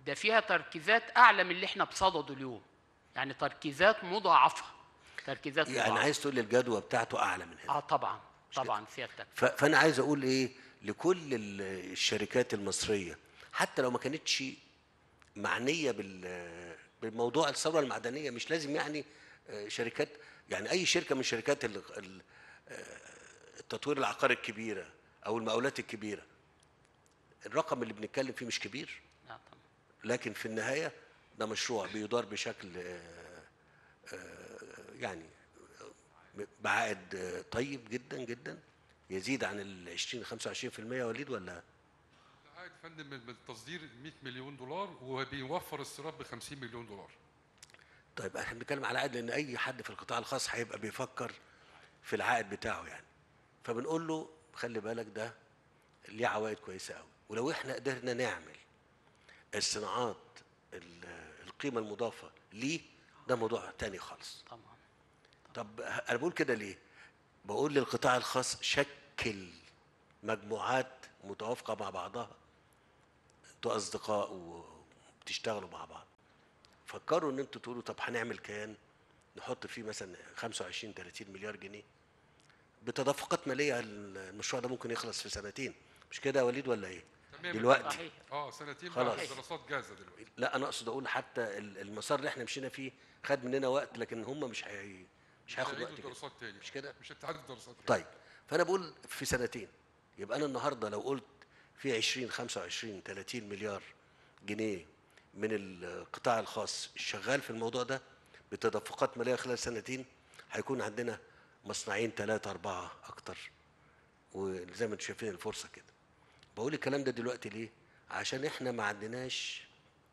ده فيها تركيزات اعلى من اللي احنا بصدده اليوم يعني تركيزات مضاعفه تركيزات يعني مضاعفه عايز تقول لي الجدوى بتاعته اعلى من هنا اه طبعا طبعا سيادتك ف- فانا عايز اقول ايه لكل ال- الشركات المصريه حتى لو ما كانتش معنيه بال بالموضوع الثوره المعدنيه مش لازم يعني آه، شركات يعني اي شركه من شركات ال- ال- آه، التطوير العقاري الكبيره او المقاولات الكبيره الرقم اللي بنتكلم فيه مش كبير آه طبعا. لكن في النهايه ده مشروع بيدار بشكل آه، آه، يعني بعائد آه، طيب جدا جدا يزيد عن ال 20 25% يا وليد ولا قاعد فندم من من التصدير 100 مليون دولار وبيوفر الصراف ب 50 مليون دولار طيب احنا بنتكلم على عائد لان اي حد في القطاع الخاص هيبقى بيفكر في العائد بتاعه يعني فبنقول له خلي بالك ده ليه عوائد كويسه قوي ولو احنا قدرنا نعمل الصناعات ال- القيمه المضافه ليه ده موضوع تاني خالص طبعا طب انا بقول كده ليه بقول للقطاع الخاص شكل مجموعات متوافقه مع بعضها انتوا اصدقاء وبتشتغلوا مع بعض فكروا ان انتوا تقولوا طب هنعمل كيان نحط فيه مثلا 25 30 مليار جنيه بتدفقات ماليه المشروع ده ممكن يخلص في سنتين مش كده يا وليد ولا ايه تمام دلوقتي صحيح اه سنتين خلاص. بعد الدراسات جاهزه دلوقتي لا انا اقصد اقول حتى ال- المسار اللي احنا مشينا فيه خد مننا وقت لكن هم مش هي... مش هياخد هيعيدوا وقت كده الدراسات تاني مش كده مش هتعاد الدراسات تاني. طيب فانا بقول في سنتين يبقى انا النهارده لو قلت في 20 25 30 مليار جنيه من القطاع الخاص شغال في الموضوع ده بتدفقات ماليه خلال سنتين هيكون عندنا مصنعين ثلاثة أربعة أكتر وزي ما انتم شايفين الفرصة كده بقول الكلام ده دلوقتي ليه؟ عشان احنا ما عندناش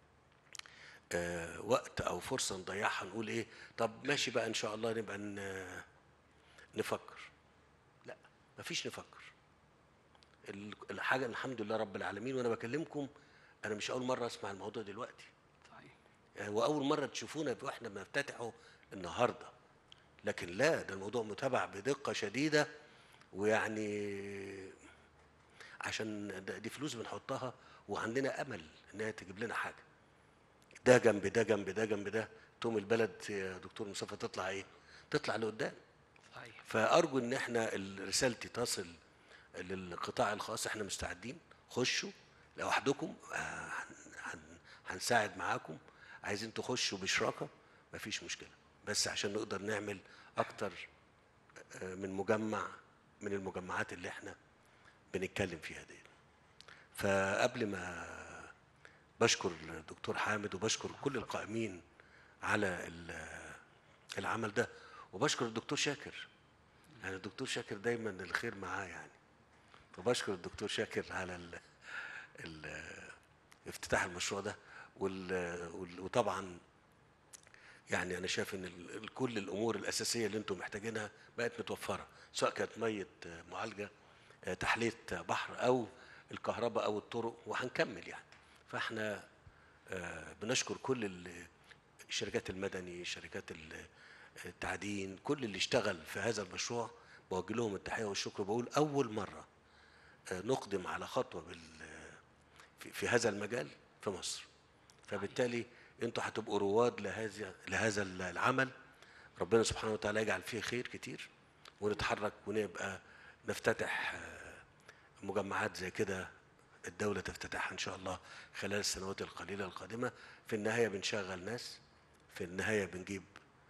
آه وقت أو فرصة نضيعها نقول إيه طب ماشي بقى إن شاء الله نبقى ن- نفكر لا مفيش نفكر ال- الحاجة الحمد لله رب العالمين وأنا بكلمكم أنا مش أول مرة أسمع الموضوع دلوقتي صحيح يعني وأول مرة تشوفونا وإحنا بنفتتحه النهاردة لكن لا ده الموضوع متابع بدقة شديدة ويعني عشان ده- دي فلوس بنحطها وعندنا أمل إنها تجيب لنا حاجة ده جنب ده جنب ده جنب ده تقوم البلد يا دكتور مصطفى تطلع إيه؟ تطلع لقدام صحيح فارجو ان احنا ال- رسالتي تصل للقطاع الخاص احنا مستعدين خشوا لوحدكم آه، هن- هن- هنساعد معاكم عايزين تخشوا بشراكه مفيش مشكله بس عشان نقدر نعمل اكتر آه، من مجمع من المجمعات اللي احنا بنتكلم فيها دي فقبل ما بشكر الدكتور حامد وبشكر كل القائمين على ال- العمل ده وبشكر الدكتور شاكر يعني الدكتور شاكر دايما الخير معاه يعني فبشكر الدكتور شاكر على ال ال افتتاح المشروع ده وال وال- وطبعا يعني انا شايف ان ال- ال- كل الامور الاساسيه اللي انتم محتاجينها بقت متوفره سواء كانت ميه آه، معالجه آه، تحليه بحر او الكهرباء او الطرق وهنكمل يعني فاحنا آه، بنشكر كل ال- الشركات المدني شركات ال- التعدين كل اللي اشتغل في هذا المشروع بوجه لهم التحيه والشكر بقول اول مره آه، نقدم على خطوه بال في, في هذا المجال في مصر فبالتالي انتوا هتبقوا رواد لهذا لهذا العمل ربنا سبحانه وتعالى يجعل فيه خير كتير ونتحرك ونبقى نفتتح آه، مجمعات زي كده الدولة تفتتحها إن شاء الله خلال السنوات القليلة القادمة في النهاية بنشغل ناس في النهاية بنجيب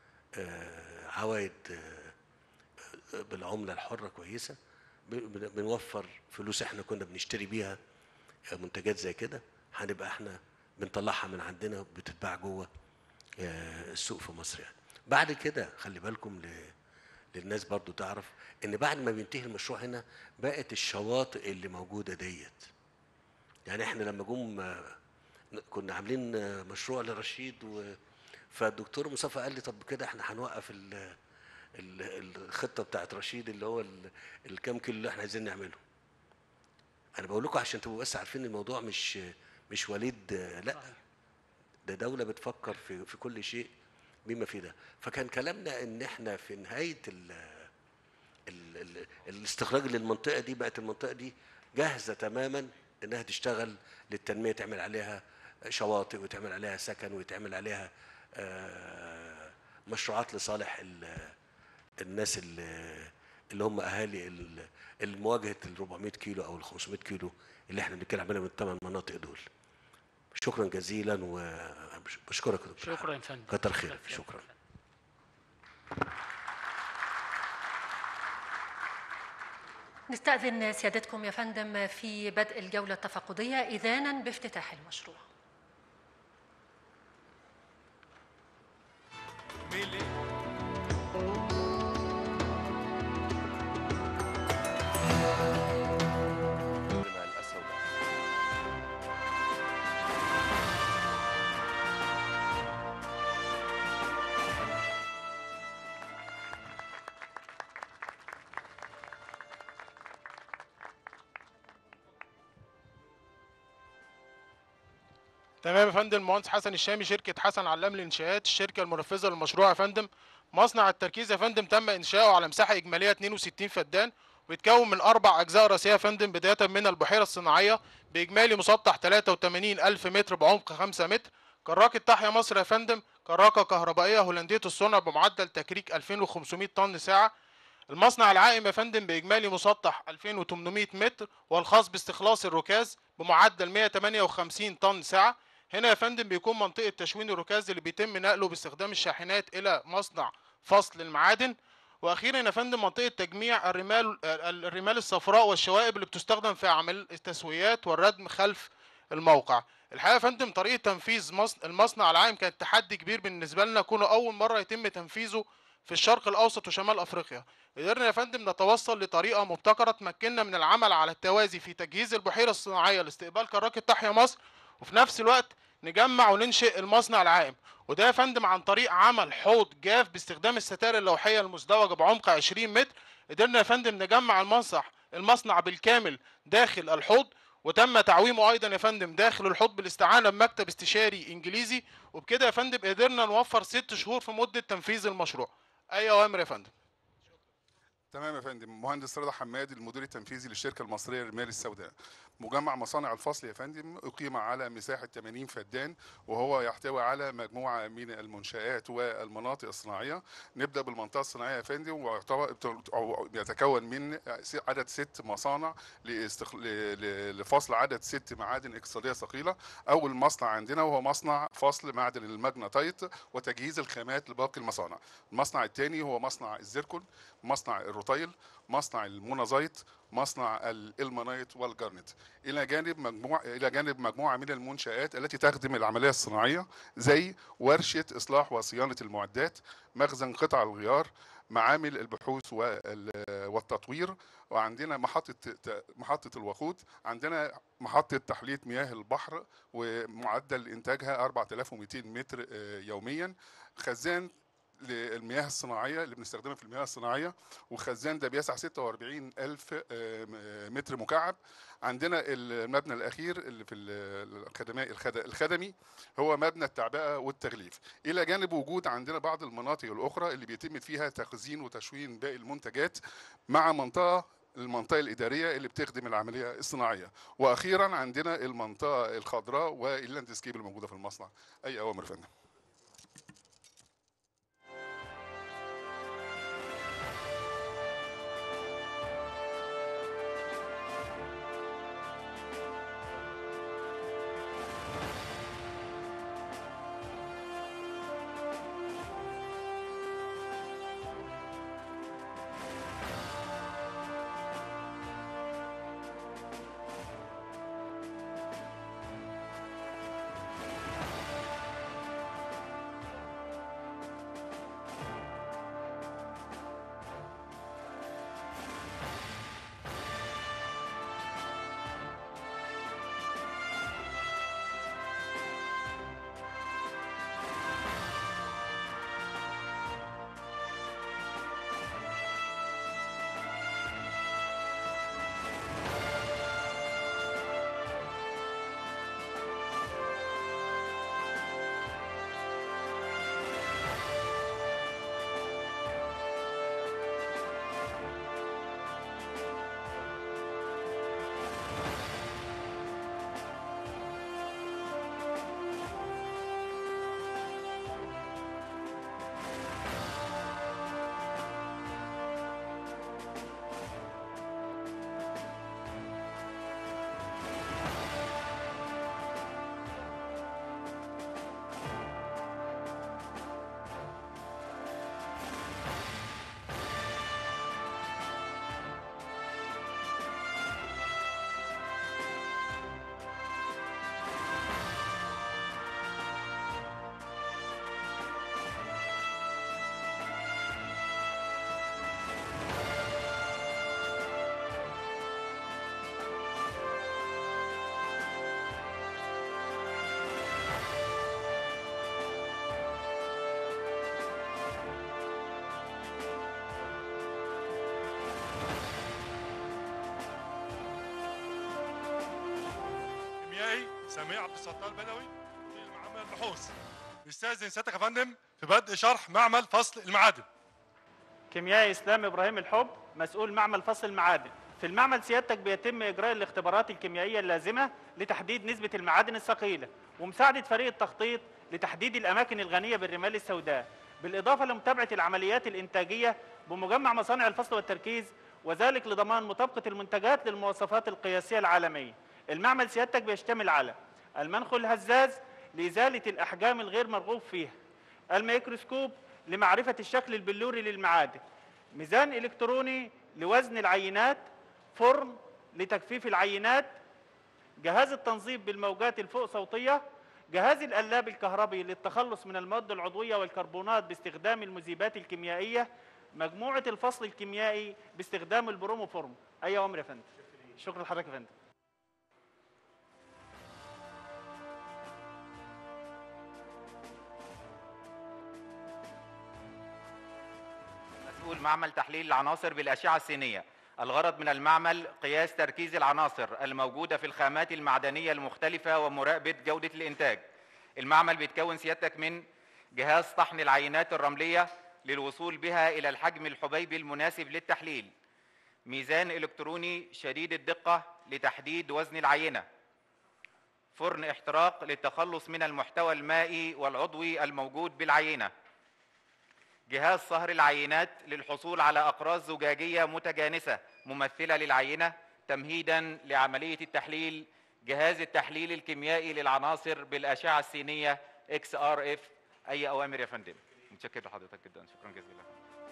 آه، عوائد آه، آه، بالعملة الحرة كويسة ب- بن- بنوفر فلوس احنا كنا بنشتري بيها آه، منتجات زي كده هنبقى احنا بنطلعها من عندنا بتتباع جوه آه، السوق في مصر يعني بعد كده خلي بالكم ل- للناس برضو تعرف ان بعد ما بينتهي المشروع هنا بقت الشواطئ اللي موجوده ديت يعني احنا لما جم آه، كنا عاملين آه، مشروع لرشيد و فالدكتور مصطفى قال لي طب كده احنا هنوقف ال ال- الخطه بتاعت رشيد اللي هو ال- الكام كيلو اللي احنا عايزين نعمله انا بقول لكم عشان تبقوا بس عارفين الموضوع مش مش وليد آه، لا ده دولة بتفكر في في كل شيء بما في ده فكان كلامنا ان احنا في نهاية ال ال ال الاستخراج للمنطقة دي بقت المنطقة دي جاهزة تماما انها تشتغل للتنمية تعمل عليها شواطئ ويتعمل عليها سكن ويتعمل عليها آه، مشروعات لصالح ال- الناس اللي اللي هم اهالي ال- المواجهه ال 400 كيلو او ال 500 كيلو اللي احنا بنتكلم عليها من الثمان مناطق دول شكرا جزيلا وبشكرك يا دكتور شكرا يا حمد. فندم كتر خيرك شكرا نستأذن سيادتكم يا فندم في بدء الجولة التفقدية إذانا بافتتاح المشروع تمام يا فندم المهندس حسن الشامي شركة حسن علام للإنشاءات الشركة المنفذة للمشروع يا فندم مصنع التركيز يا فندم تم إنشاؤه على مساحة إجمالية 62 فدان ويتكون من أربع أجزاء رئيسية يا فندم بداية من البحيرة الصناعية بإجمالي مسطح 83 ألف متر بعمق 5 متر كراكة تحيا مصر يا فندم كراكة كهربائية هولندية الصنع بمعدل تكريك 2500 طن ساعة المصنع العائم يا فندم بإجمالي مسطح 2800 متر والخاص باستخلاص الركاز بمعدل 158 طن ساعة هنا يا فندم بيكون منطقة تشوين الركاز اللي بيتم نقله باستخدام الشاحنات إلى مصنع فصل المعادن واخيرا يا فندم منطقه تجميع الرمال الرمال الصفراء والشوائب اللي بتستخدم في اعمال التسويات والردم خلف الموقع الحقيقه يا فندم طريقه تنفيذ مص- المصنع العام كانت تحدي كبير بالنسبه لنا كونه اول مره يتم تنفيذه في الشرق الاوسط وشمال افريقيا قدرنا يا فندم نتوصل لطريقه مبتكره تمكننا من العمل على التوازي في تجهيز البحيره الصناعيه لاستقبال كراكه تحيا مصر وفي نفس الوقت نجمع وننشئ المصنع العام وده يا فندم عن طريق عمل حوض جاف باستخدام الستائر اللوحيه المزدوجه بعمق 20 متر قدرنا يا فندم نجمع المصنع المصنع بالكامل داخل الحوض وتم تعويمه ايضا يا فندم داخل الحوض بالاستعانه بمكتب استشاري انجليزي وبكده يا فندم قدرنا نوفر ست شهور في مده تنفيذ المشروع اي اوامر يا فندم تمام يا فندم مهندس رضا حماد المدير التنفيذي للشركه المصريه للرمال السوداء مجمع مصانع الفصل يا فندم اقيم على مساحه 80 فدان وهو يحتوي على مجموعه من المنشات والمناطق الصناعيه نبدا بالمنطقه الصناعيه يا فندم ويعتبر أو يتكون من عدد ست مصانع لاستخ... ل- ل- لفصل عدد ست معادن اقتصاديه ثقيله اول مصنع عندنا وهو مصنع فصل معدن الماجناطيت وتجهيز الخامات لباقي المصانع المصنع الثاني هو مصنع الزيركون مصنع الروتيل مصنع المونازيت مصنع الالمانيت والجرنت الى جانب مجموعه الى جانب مجموعه من المنشات التي تخدم العمليه الصناعيه زي ورشه اصلاح وصيانه المعدات مخزن قطع الغيار معامل البحوث وال- والتطوير وعندنا محطة ت- محطة الوقود عندنا محطة تحلية مياه البحر ومعدل إنتاجها 4200 متر آه، يوميا خزان للمياه الصناعية اللي بنستخدمها في المياه الصناعية وخزان ده بيسع 46 ألف آه، م- آه، متر مكعب عندنا المبنى الأخير اللي في ال- الخدماء الخد- الخدمي هو مبنى التعبئة والتغليف إلى جانب وجود عندنا بعض المناطق الأخرى اللي بيتم فيها تخزين وتشوين باقي المنتجات مع منطقة المنطقة الإدارية اللي بتخدم العملية الصناعية وأخيرا عندنا المنطقة الخضراء واللاندسكيب الموجودة في المصنع أي أوامر يا فندم سميع عبد الستار بدوي في معمل البحوث بيستاذن سيادتك يا فندم في بدء شرح معمل فصل المعادن كيميائي اسلام ابراهيم الحب مسؤول معمل فصل المعادن في المعمل سيادتك بيتم اجراء الاختبارات الكيميائيه اللازمه لتحديد نسبه المعادن الثقيله ومساعده فريق التخطيط لتحديد الاماكن الغنيه بالرمال السوداء بالاضافه لمتابعه العمليات الانتاجيه بمجمع مصانع الفصل والتركيز وذلك لضمان مطابقه المنتجات للمواصفات القياسيه العالميه المعمل سيادتك بيشتمل على المنخل الهزاز لازاله الاحجام الغير مرغوب فيها الميكروسكوب لمعرفه الشكل البلوري للمعادن ميزان الكتروني لوزن العينات فرن لتجفيف العينات جهاز التنظيف بالموجات الفوق صوتيه جهاز القلاب الكهربي للتخلص من المواد العضويه والكربونات باستخدام المذيبات الكيميائيه مجموعه الفصل الكيميائي باستخدام البروموفورم اي امر يا فندم شكرا لحضرتك يا فندم مسؤول معمل تحليل العناصر بالأشعة السينية الغرض من المعمل قياس تركيز العناصر الموجودة في الخامات المعدنية المختلفة ومراقبة جودة الإنتاج المعمل بيتكون سيادتك من جهاز طحن العينات الرملية للوصول بها إلى الحجم الحبيبي المناسب للتحليل ميزان إلكتروني شديد الدقة لتحديد وزن العينة فرن احتراق للتخلص من المحتوى المائي والعضوي الموجود بالعينة جهاز صهر العينات للحصول على أقراص زجاجية متجانسة ممثلة للعينة تمهيدا لعملية التحليل جهاز التحليل الكيميائي للعناصر بالأشعة السينية XRF أي أوامر يا فندم متشكر لحضرتك جدا شكرا جزيلا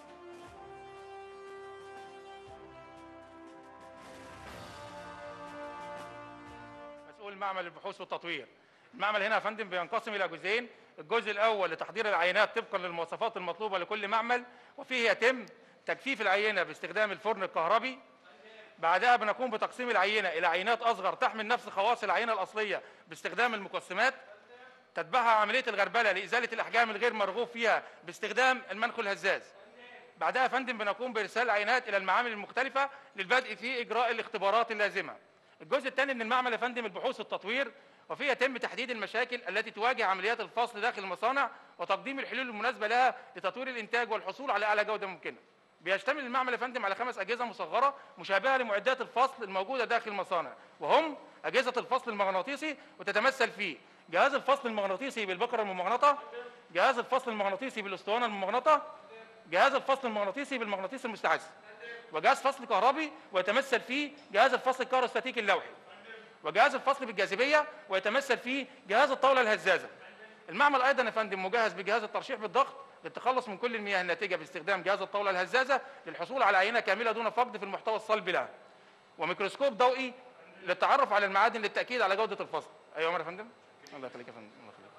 مسؤول معمل البحوث والتطوير المعمل هنا يا فندم بينقسم الى جزئين الجزء الاول لتحضير العينات طبقا للمواصفات المطلوبه لكل معمل وفيه يتم تجفيف العينه باستخدام الفرن الكهربي بعدها بنقوم بتقسيم العينه الى عينات اصغر تحمل نفس خواص العينه الاصليه باستخدام المقسمات تتبعها عمليه الغربله لازاله الاحجام الغير مرغوب فيها باستخدام المنخل الهزاز بعدها يا فندم بنقوم بارسال العينات الى المعامل المختلفه للبدء في اجراء الاختبارات اللازمه الجزء الثاني من المعمل يا فندم البحوث والتطوير وفيه يتم تحديد المشاكل التي تواجه عمليات الفصل داخل المصانع وتقديم الحلول المناسبه لها لتطوير الانتاج والحصول على اعلى جوده ممكنه. بيشتمل المعمل يا فندم على خمس اجهزه مصغره مشابهه لمعدات الفصل الموجوده داخل المصانع وهم اجهزه الفصل المغناطيسي وتتمثل في جهاز الفصل المغناطيسي بالبكره الممغنطه، جهاز الفصل المغناطيسي بالاسطوانه الممغنطه، جهاز الفصل المغناطيسي بالمغناطيس المستعث. وجهاز فصل كهربي ويتمثل فيه جهاز الفصل الكهروستاتيكي اللوحي. وجهاز الفصل بالجاذبيه ويتمثل فيه جهاز الطاوله الهزازه. المعمل ايضا يا فندم مجهز بجهاز الترشيح بالضغط للتخلص من كل المياه الناتجه باستخدام جهاز الطاوله الهزازه للحصول على عينه كامله دون فقد في المحتوى الصلبي لها. وميكروسكوب ضوئي للتعرف على المعادن للتاكيد على جوده الفصل. ايوه يا فندم؟ الله يخليك يا فندم الله يخليك.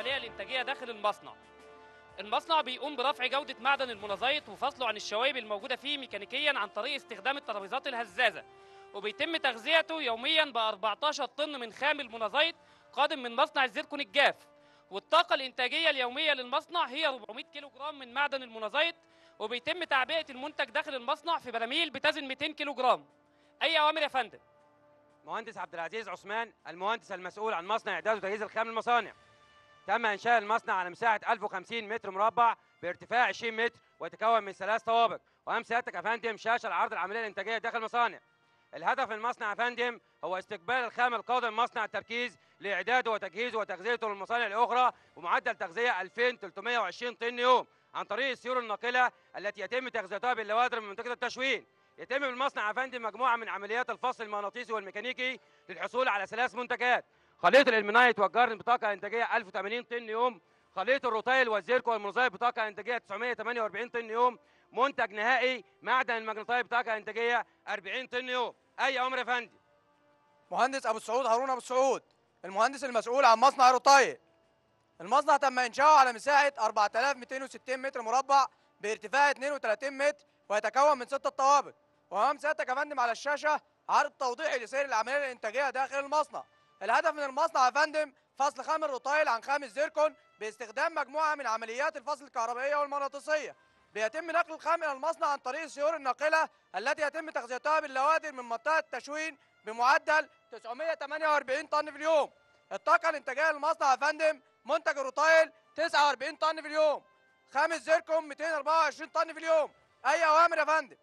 العملية الإنتاجية داخل المصنع المصنع بيقوم برفع جودة معدن المونازيت وفصله عن الشوائب الموجودة فيه ميكانيكيا عن طريق استخدام الترابيزات الهزازة وبيتم تغذيته يوميا ب 14 طن من خام المونازيت قادم من مصنع الزيركون الجاف والطاقة الإنتاجية اليومية للمصنع هي 400 كيلو جرام من معدن المونازيت وبيتم تعبئة المنتج داخل المصنع في براميل بتزن 200 كيلو جرام أي أوامر يا فندم مهندس عبد العزيز عثمان المهندس المسؤول عن مصنع اعداد وتجهيز الخام للمصانع تم انشاء المصنع على مساحه 1050 متر مربع بارتفاع 20 متر ويتكون من ثلاث طوابق وامام سيادتك يا فندم شاشه لعرض العمليه الانتاجيه داخل المصانع الهدف من المصنع يا فندم هو استقبال الخام القادم من مصنع التركيز لاعداده وتجهيزه وتغذيته للمصانع الاخرى بمعدل تغذيه 2320 طن يوم عن طريق السيول الناقله التي يتم تغذيتها باللوادر من منطقه التشوين يتم بالمصنع يا فندم مجموعه من عمليات الفصل المغناطيسي والميكانيكي للحصول على ثلاث منتجات خليط الالمنايت والجرن بطاقه انتاجيه 1080 طن يوم خليط الروتايل والزيركو والمونوزايت بطاقه انتاجيه 948 طن يوم منتج نهائي معدن المغناطيت بطاقه انتاجيه 40 طن يوم اي امر يا فندم مهندس ابو السعود هارون ابو السعود المهندس المسؤول عن مصنع روتايل المصنع تم انشاؤه على مساحه 4260 متر مربع بارتفاع 32 متر ويتكون من ستة طوابق وامام سيادتك يا فندم على الشاشه عرض توضيحي لسير العمليه الانتاجيه داخل المصنع الهدف من المصنع يا فندم فصل خام الروتايل عن خام الزيركون باستخدام مجموعه من عمليات الفصل الكهربائيه والمغناطيسيه بيتم نقل الخام الى المصنع عن طريق السيور الناقله التي يتم تغذيتها باللوادر من منطقه التشوين بمعدل 948 طن في اليوم الطاقه الانتاجيه للمصنع يا فندم منتج الروتايل 49 طن في اليوم خام الزيركون 224 طن في اليوم اي اوامر يا فندم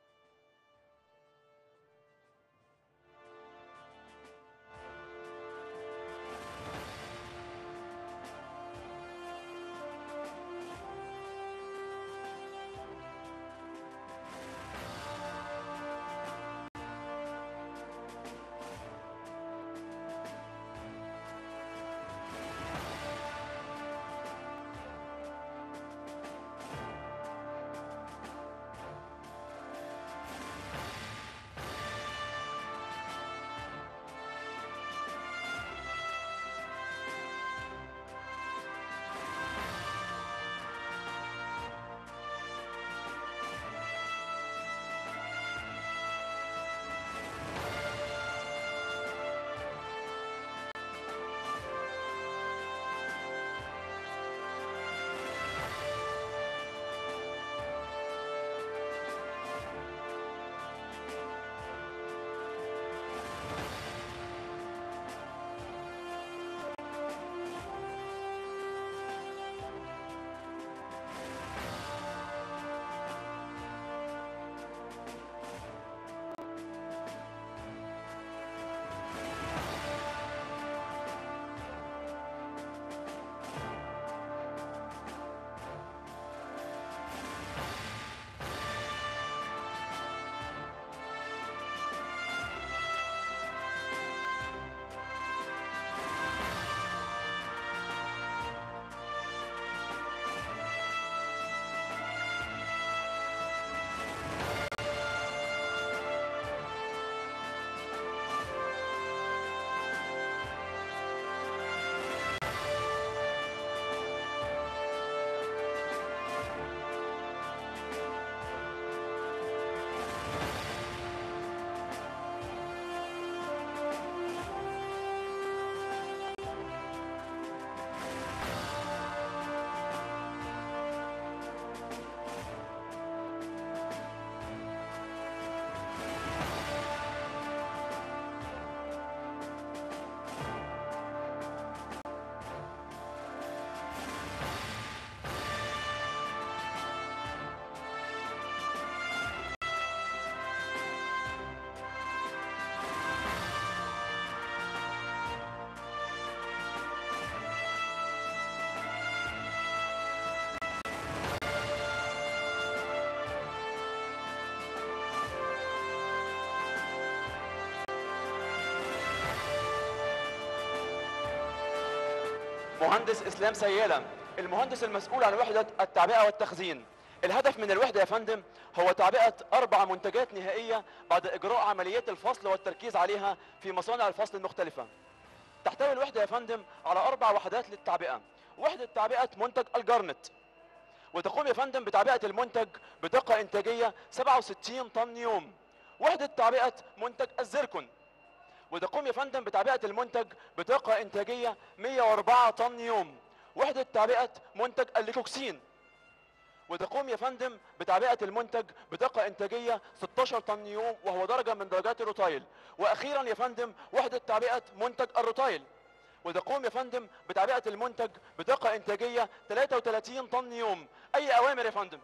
مهندس اسلام سيالة المهندس المسؤول عن وحدة التعبئة والتخزين الهدف من الوحدة يا فندم هو تعبئة أربع منتجات نهائية بعد إجراء عمليات الفصل والتركيز عليها في مصانع الفصل المختلفة تحتوي الوحدة يا فندم على أربع وحدات للتعبئة وحدة تعبئة منتج الجرنت وتقوم يا فندم بتعبئة المنتج بدقة إنتاجية 67 طن يوم وحدة تعبئة منتج الزيركون وتقوم يا فندم بتعبئة المنتج بدقة إنتاجية 104 طن يوم وحدة تعبئة منتج الليكوكسين وتقوم يا فندم بتعبئة المنتج بدقة إنتاجية 16 طن يوم وهو درجة من درجات الروتايل وأخيرا يا فندم وحدة تعبئة منتج الروتايل وتقوم يا فندم بتعبئة المنتج بدقة إنتاجية 33 طن يوم أي أوامر يا فندم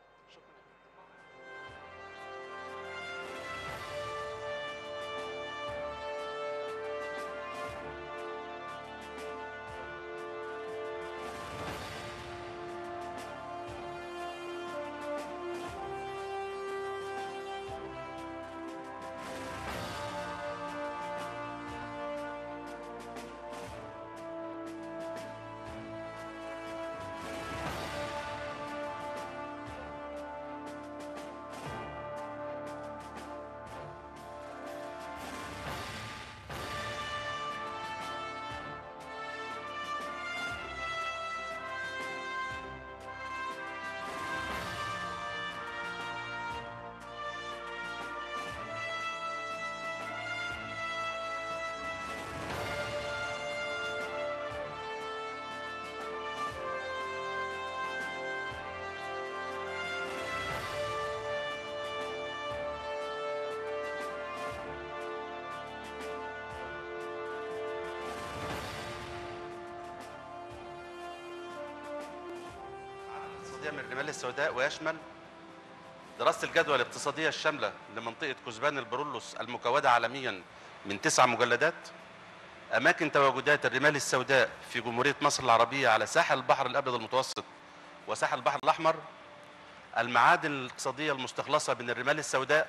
الاقتصادية من الرمال السوداء ويشمل دراسة الجدوى الاقتصادية الشاملة لمنطقة كثبان البرولوس المكودة عالميا من تسع مجلدات أماكن تواجدات الرمال السوداء في جمهورية مصر العربية على ساحل البحر الأبيض المتوسط وساحل البحر الأحمر المعادن الاقتصادية المستخلصة من الرمال السوداء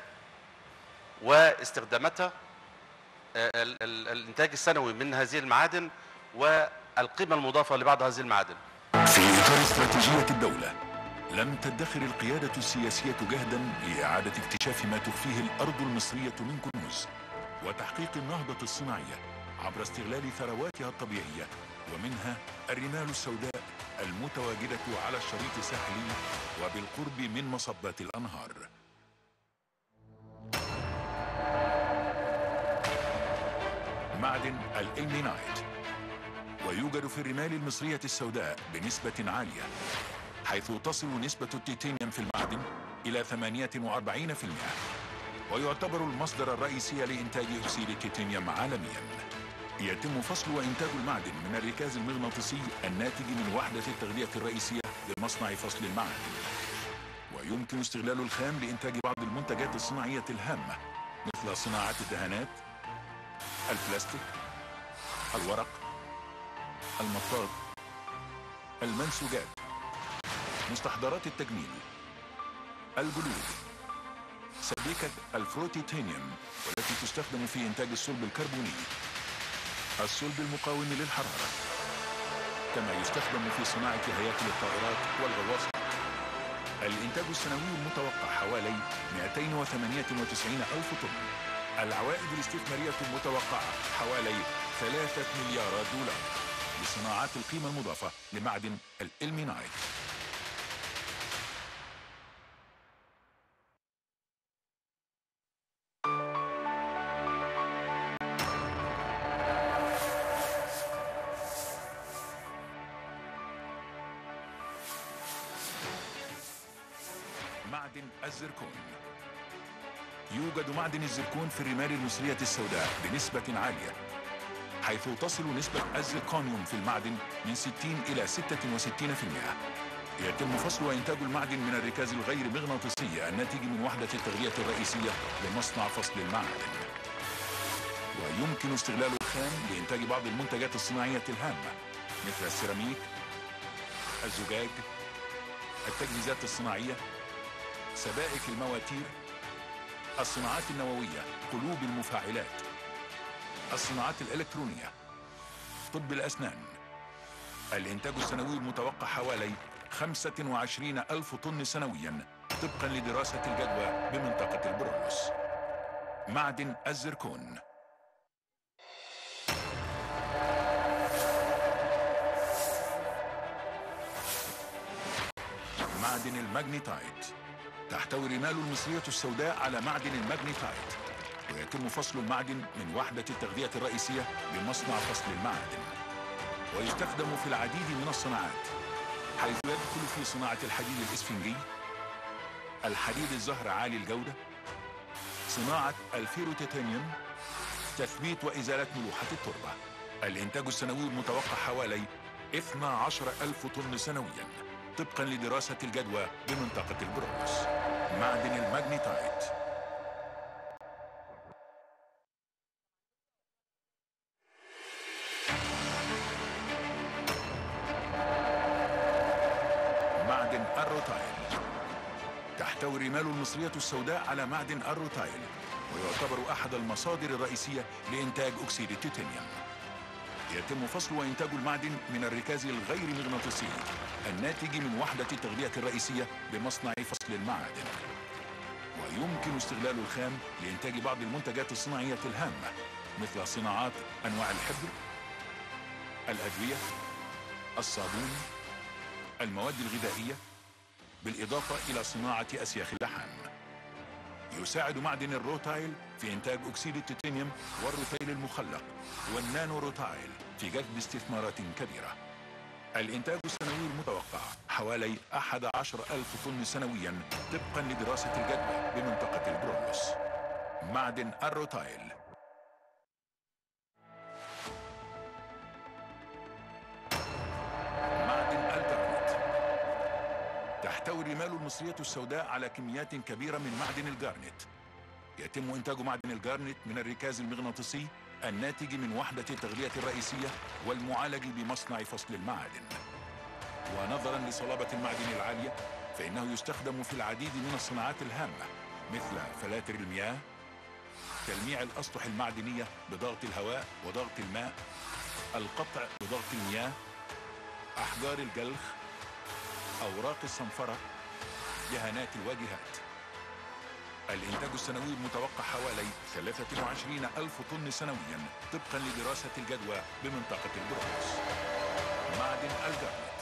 واستخداماتها آه، ال- ال- الإنتاج السنوي من هذه المعادن والقيمة المضافة لبعض هذه المعادن في إطار استراتيجية الدولة لم تدخر القيادة السياسية جهدا لإعادة اكتشاف ما تخفيه الأرض المصرية من كنوز وتحقيق النهضة الصناعية عبر استغلال ثرواتها الطبيعية ومنها الرمال السوداء المتواجدة على الشريط الساحلي وبالقرب من مصبات الأنهار معدن الإلمينايت ويوجد في الرمال المصرية السوداء بنسبة عالية حيث تصل نسبة التيتانيوم في المعدن إلى 48% ويعتبر المصدر الرئيسي لإنتاج أكسيد التيتانيوم عالميا يتم فصل وإنتاج المعدن من الركاز المغناطيسي الناتج من وحدة التغذية الرئيسية لمصنع فصل المعادن ويمكن استغلال الخام لإنتاج بعض المنتجات الصناعية الهامة مثل صناعة الدهانات البلاستيك الورق المطاط المنسوجات مستحضرات التجميل الجلود سبيكة الفروتيتانيوم والتي تستخدم في إنتاج الصلب الكربوني الصلب المقاوم للحرارة كما يستخدم في صناعة هياكل الطائرات والغواصات الإنتاج السنوي المتوقع حوالي 298 ألف طن العوائد الاستثمارية المتوقعة حوالي 3 مليارات دولار لصناعات القيمة المضافة لمعدن الإلمينايت معدن الزركون يوجد معدن الزركون في الرمال المصرية السوداء بنسبة عالية حيث تصل نسبة الزركونيوم في المعدن من 60 إلى 66% يتم فصل وإنتاج المعدن من الركاز الغير مغناطيسي الناتج من وحدة التغذية الرئيسية لمصنع فصل المعادن ويمكن استغلال الخام لإنتاج بعض المنتجات الصناعية الهامة مثل السيراميك الزجاج التجهيزات الصناعية سبائك المواتير الصناعات النووية قلوب المفاعلات الصناعات الإلكترونية طب الأسنان الإنتاج السنوي المتوقع حوالي 25 ألف طن سنويا طبقا لدراسة الجدوى بمنطقة البرولوس معدن الزركون معدن الماجنيتايت تحتوي رمال المصرية السوداء على معدن الماجنيتايت ويتم فصل المعدن من وحدة التغذية الرئيسية بمصنع فصل المعادن ويستخدم في العديد من الصناعات حيث يدخل في صناعة الحديد الإسفنجي الحديد الزهر عالي الجودة صناعة الفيروتيتانيوم تثبيت وإزالة ملوحة التربة الإنتاج السنوي المتوقع حوالي 12 ألف طن سنويا طبقا لدراسة الجدوى بمنطقة البرونس معدن الماجنيتايت معدن الروتايل تحتوي الرمال المصرية السوداء على معدن الروتايل ويعتبر أحد المصادر الرئيسية لإنتاج أكسيد التيتانيوم يتم فصل وإنتاج المعدن من الركاز الغير مغناطيسي الناتج من وحدة التغذية الرئيسية بمصنع فصل المعادن ويمكن استغلال الخام لإنتاج بعض المنتجات الصناعية الهامة مثل صناعات أنواع الحبر الأدوية الصابون المواد الغذائية بالإضافة إلى صناعة أسياخ اللحام يساعد معدن الروتايل في إنتاج أكسيد التيتانيوم والروتيل المخلق والنانو روتايل في جذب استثمارات كبيرة الإنتاج السنوي المتوقع حوالي 11 ألف طن سنويا طبقا لدراسة الجدوى بمنطقة البرولوس معدن الروتايل معدن الجرنيت تحتوي الرمال المصرية السوداء على كميات كبيرة من معدن الجارنيت يتم إنتاج معدن الجارنيت من الركاز المغناطيسي الناتج من وحدة التغذية الرئيسية والمعالج بمصنع فصل المعادن ونظرا لصلابة المعدن العالية فإنه يستخدم في العديد من الصناعات الهامة مثل فلاتر المياه تلميع الأسطح المعدنية بضغط الهواء وضغط الماء القطع بضغط المياه أحجار الجلخ أوراق الصنفرة دهانات الواجهات الإنتاج السنوي المتوقع حوالي 23 ألف طن سنويا طبقا لدراسة الجدوى بمنطقة البرونس معدن الجرنيت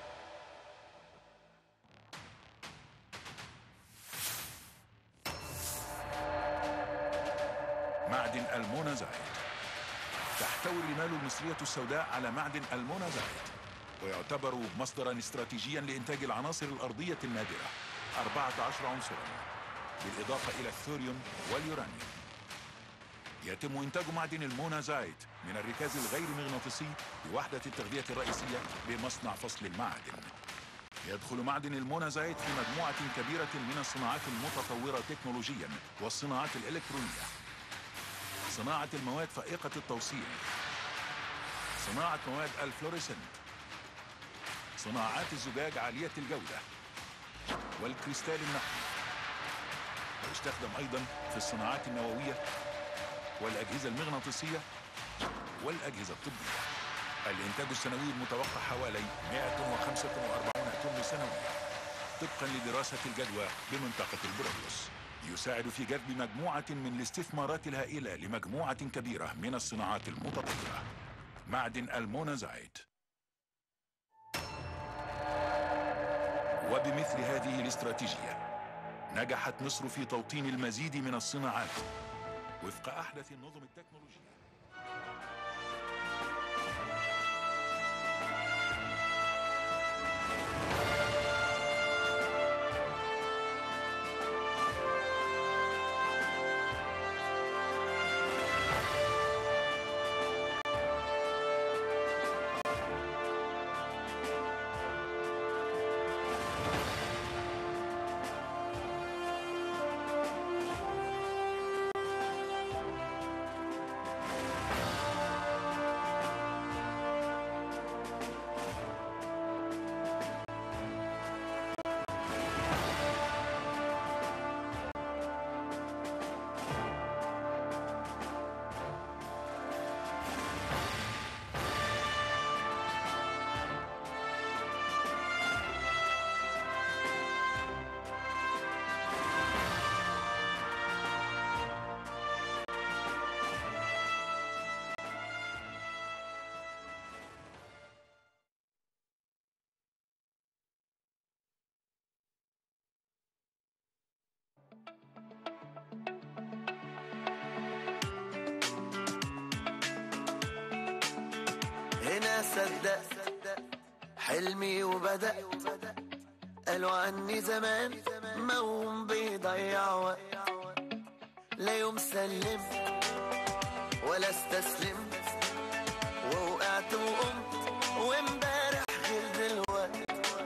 معدن المونازايت تحتوي الرمال المصرية السوداء على معدن المونازايت ويعتبر مصدرا استراتيجيا لإنتاج العناصر الأرضية النادرة 14 عنصرا بالإضافة إلى الثوريوم واليورانيوم يتم إنتاج معدن المونازايت من الركاز الغير مغناطيسي بوحدة التغذية الرئيسية بمصنع فصل المعادن يدخل معدن المونازايت في مجموعة كبيرة من الصناعات المتطورة تكنولوجيا والصناعات الإلكترونية صناعة المواد فائقة التوصيل صناعة مواد الفلوريسنت صناعات الزجاج عالية الجودة والكريستال النقي ويستخدم أيضا في الصناعات النووية والأجهزة المغناطيسية والأجهزة الطبية الإنتاج السنوي المتوقع حوالي 145 طن سنويا طبقا لدراسة الجدوى بمنطقة البرولوس يساعد في جذب مجموعة من الاستثمارات الهائلة لمجموعة كبيرة من الصناعات المتطورة معدن المونازايت وبمثل هذه الاستراتيجية نجحت مصر في توطين المزيد من الصناعات وفق أحدث النظم التكنولوجية هنا صدق حلمي وبدأ قالوا عني زمان موهوم بيضيع وقت لا يوم سلمت ولا استسلمت ووقعت وقمت وامبارح غير دلوقت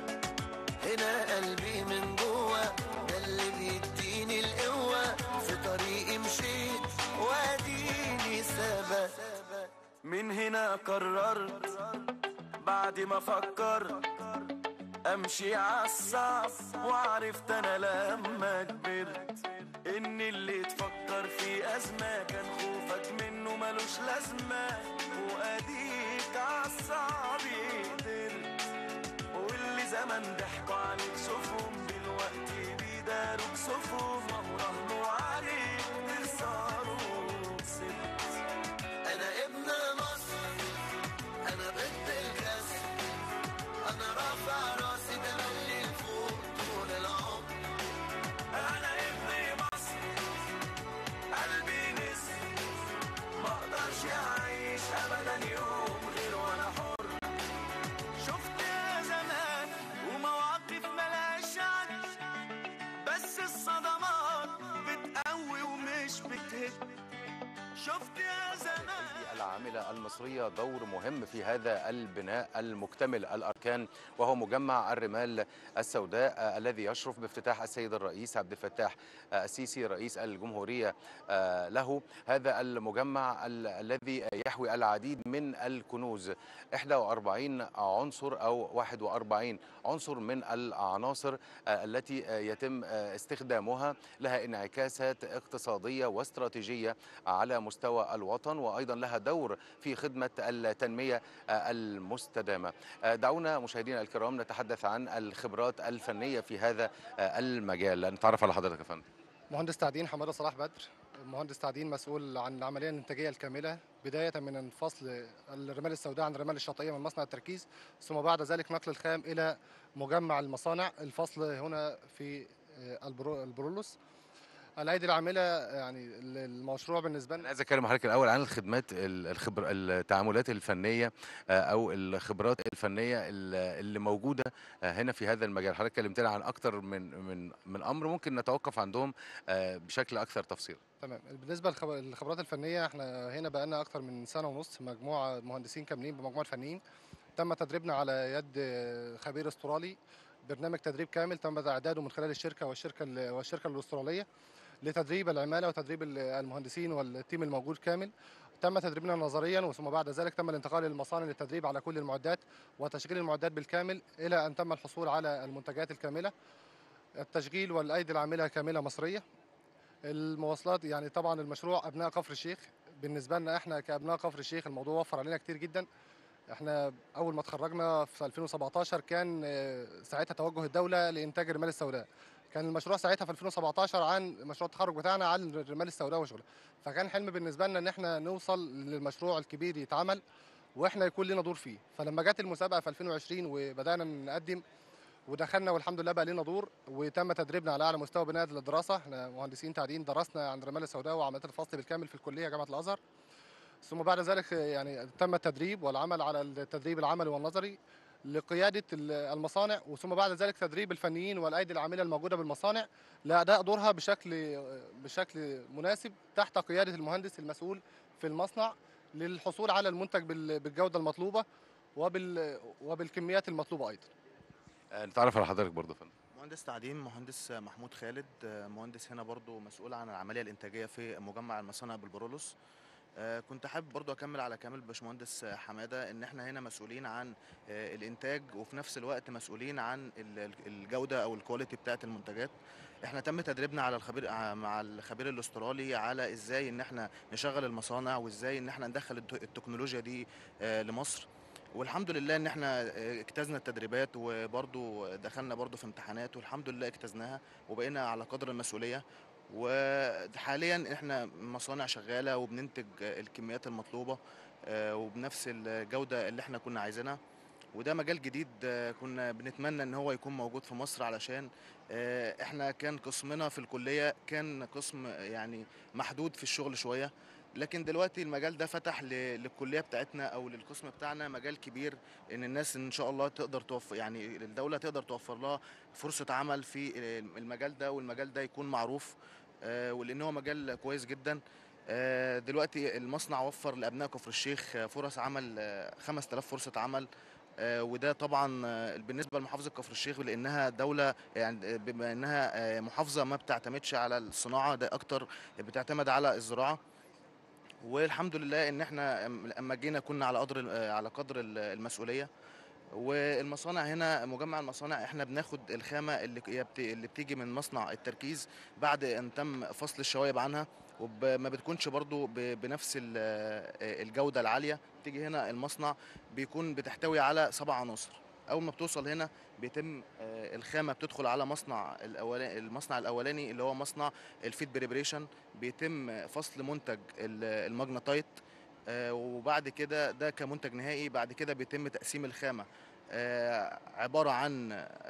هنا قلبي من جوه ده اللي بيديني القوة في طريقي مشيت واديني ثبت من هنا قررت بعد ما فكرت امشي عالصعب وعرفت انا لما كبرت ان اللي تفكر في ازمه كان خوفك منه ملوش لازمه واديك عالصعب قدرت واللي زمان ضحكوا عليك شوفهم دلوقتي بيداروا كسوفهم وراهنوا عليك تخسروا كسبت انا ابن مصر انا ضد الكسر انا رافع راسي تملي لفوق طول العمر انا ابن مصر قلبي نسر ما اقدرش اعيش ابدا يوم غير وانا حر شفت يا زمان ومواقف ملهاش عد بس الصدمات بتقوي ومش بتهد شفت يا زمان العاملة المصرية دور مهم في هذا البناء المكتمل الأركان وهو مجمع الرمال السوداء آه، الذي يشرف بافتتاح السيد الرئيس عبد الفتاح آه، السيسي رئيس الجمهورية آه، له هذا المجمع ال- الذي يحوي العديد من الكنوز 41 عنصر أو 41 عنصر من العناصر آه، التي آه، يتم آه، استخدامها لها انعكاسات اقتصادية واستراتيجية على مستوى الوطن وأيضا لها دور في خدمة التنمية آه، المستدامة آه، دعونا مشاهدينا الكرام نتحدث عن الخبرات الفنية في هذا آه، المجال نتعرف على حضرتك يا فندم مهندس تعدين حماده صلاح بدر مهندس تعدين مسؤول عن العمليه الانتاجيه الكامله بدايه من فصل الرمال السوداء عن الرمال الشاطئيه من مصنع التركيز ثم بعد ذلك نقل الخام الى مجمع المصانع الفصل هنا في آه، البرو- البرولوس الايدي العامله يعني المشروع بالنسبه لنا عايز اتكلم مع حضرتك الاول عن الخدمات ال- الخبر التعاملات الفنيه آه، او الخبرات الفنيه ال- اللي موجوده آه، هنا في هذا المجال حضرتك كلمتنا عن اكتر من من من امر ممكن نتوقف عندهم آه، بشكل اكثر تفصيل تمام بالنسبه للخب- للخبرات الفنيه احنا هنا بقالنا اكتر من سنه ونص مجموعه مهندسين كاملين بمجموعه فنيين تم تدريبنا على يد خبير استرالي برنامج تدريب كامل تم اعداده من خلال الشركه والشركه ال- والشركه الاستراليه لتدريب العماله وتدريب ال- المهندسين والتيم الموجود كامل تم تدريبنا نظريا وثم بعد ذلك تم الانتقال للمصانع للتدريب على كل المعدات وتشغيل المعدات بالكامل الى ان تم الحصول على المنتجات الكامله التشغيل والايدي العامله كامله مصريه المواصلات يعني طبعا المشروع ابناء كفر الشيخ بالنسبه لنا احنا كابناء كفر الشيخ الموضوع وفر علينا كتير جدا احنا اول ما اتخرجنا في 2017 كان آه، ساعتها توجه الدوله لانتاج الرمال السوداء كان المشروع ساعتها في 2017 عن مشروع التخرج بتاعنا عن الرمال السوداء وشغلها فكان حلم بالنسبه لنا ان احنا نوصل للمشروع الكبير يتعمل واحنا يكون لنا دور فيه فلما جت المسابقه في 2020 وبدانا نقدم ودخلنا والحمد لله بقى لنا دور وتم تدريبنا على اعلى مستوى بناء للدراسه احنا مهندسين تعدين درسنا عن الرمال السوداء وعمليات الفصل بالكامل في الكليه جامعه الازهر ثم بعد ذلك يعني تم التدريب والعمل على التدريب العملي والنظري لقياده ال- المصانع وثم بعد ذلك تدريب الفنيين والايدي العامله الموجوده بالمصانع لاداء دورها بشكل بشكل مناسب تحت قياده المهندس المسؤول في المصنع للحصول على المنتج بال- بالجوده المطلوبه وبال وبالكميات المطلوبه ايضا آه، نتعرف على حضرتك برضه يا فندم مهندس تعدين مهندس محمود خالد آه، مهندس هنا برضو مسؤول عن العملية الإنتاجية في مجمع المصانع بالبرولوس آه، كنت حابب برضو أكمل على كامل باشمهندس آه، حمادة إن إحنا هنا مسؤولين عن آه، الإنتاج وفي نفس الوقت مسؤولين عن ال- ال- الجودة أو الكواليتي بتاعة المنتجات احنا تم تدريبنا على الخبير ع- مع الخبير الاسترالي على ازاي ان احنا نشغل المصانع وازاي ان احنا ندخل الت- التكنولوجيا دي آه، لمصر والحمد لله ان احنا آه، اجتزنا التدريبات وبرضو دخلنا برضو في امتحانات والحمد لله اجتزناها وبقينا على قدر المسؤوليه وحاليا احنا مصانع شغاله وبننتج آه، الكميات المطلوبه آه، وبنفس الجوده اللي احنا كنا عايزينها وده مجال جديد آه، كنا بنتمنى ان هو يكون موجود في مصر علشان آه، احنا كان قسمنا في الكليه كان قسم يعني محدود في الشغل شويه لكن دلوقتي المجال ده فتح ل- للكليه بتاعتنا او للقسم بتاعنا مجال كبير ان الناس ان شاء الله تقدر توفر يعني الدوله تقدر توفر لها فرصه عمل في المجال ده والمجال ده يكون معروف آه، ولان هو مجال كويس جدا آه، دلوقتي المصنع وفر لابناء كفر الشيخ آه، فرص عمل آه، 5000 فرصه عمل آه، وده طبعا آه، بالنسبه لمحافظه كفر الشيخ لانها دوله يعني آه، بما انها آه، محافظه ما بتعتمدش على الصناعه ده اكتر بتعتمد على الزراعه والحمد لله ان احنا اما جينا كنا على قدر آه، على قدر ال- المسؤوليه والمصانع هنا مجمع المصانع احنا بناخد الخامه اللي هي بت- اللي بتيجي من مصنع التركيز بعد ان تم فصل الشوايب عنها وما بتكونش برضو ب- بنفس ال- آه، الجوده العاليه تيجي هنا المصنع بيكون بتحتوي على سبع عناصر اول ما بتوصل هنا بيتم آه، الخامه بتدخل على مصنع الاولاني المصنع الاولاني اللي هو مصنع الفيد بريبريشن بيتم فصل منتج ال- الماجنتايت آه، وبعد كده ده كمنتج نهائي بعد كده بيتم تقسيم الخامه آه، عباره عن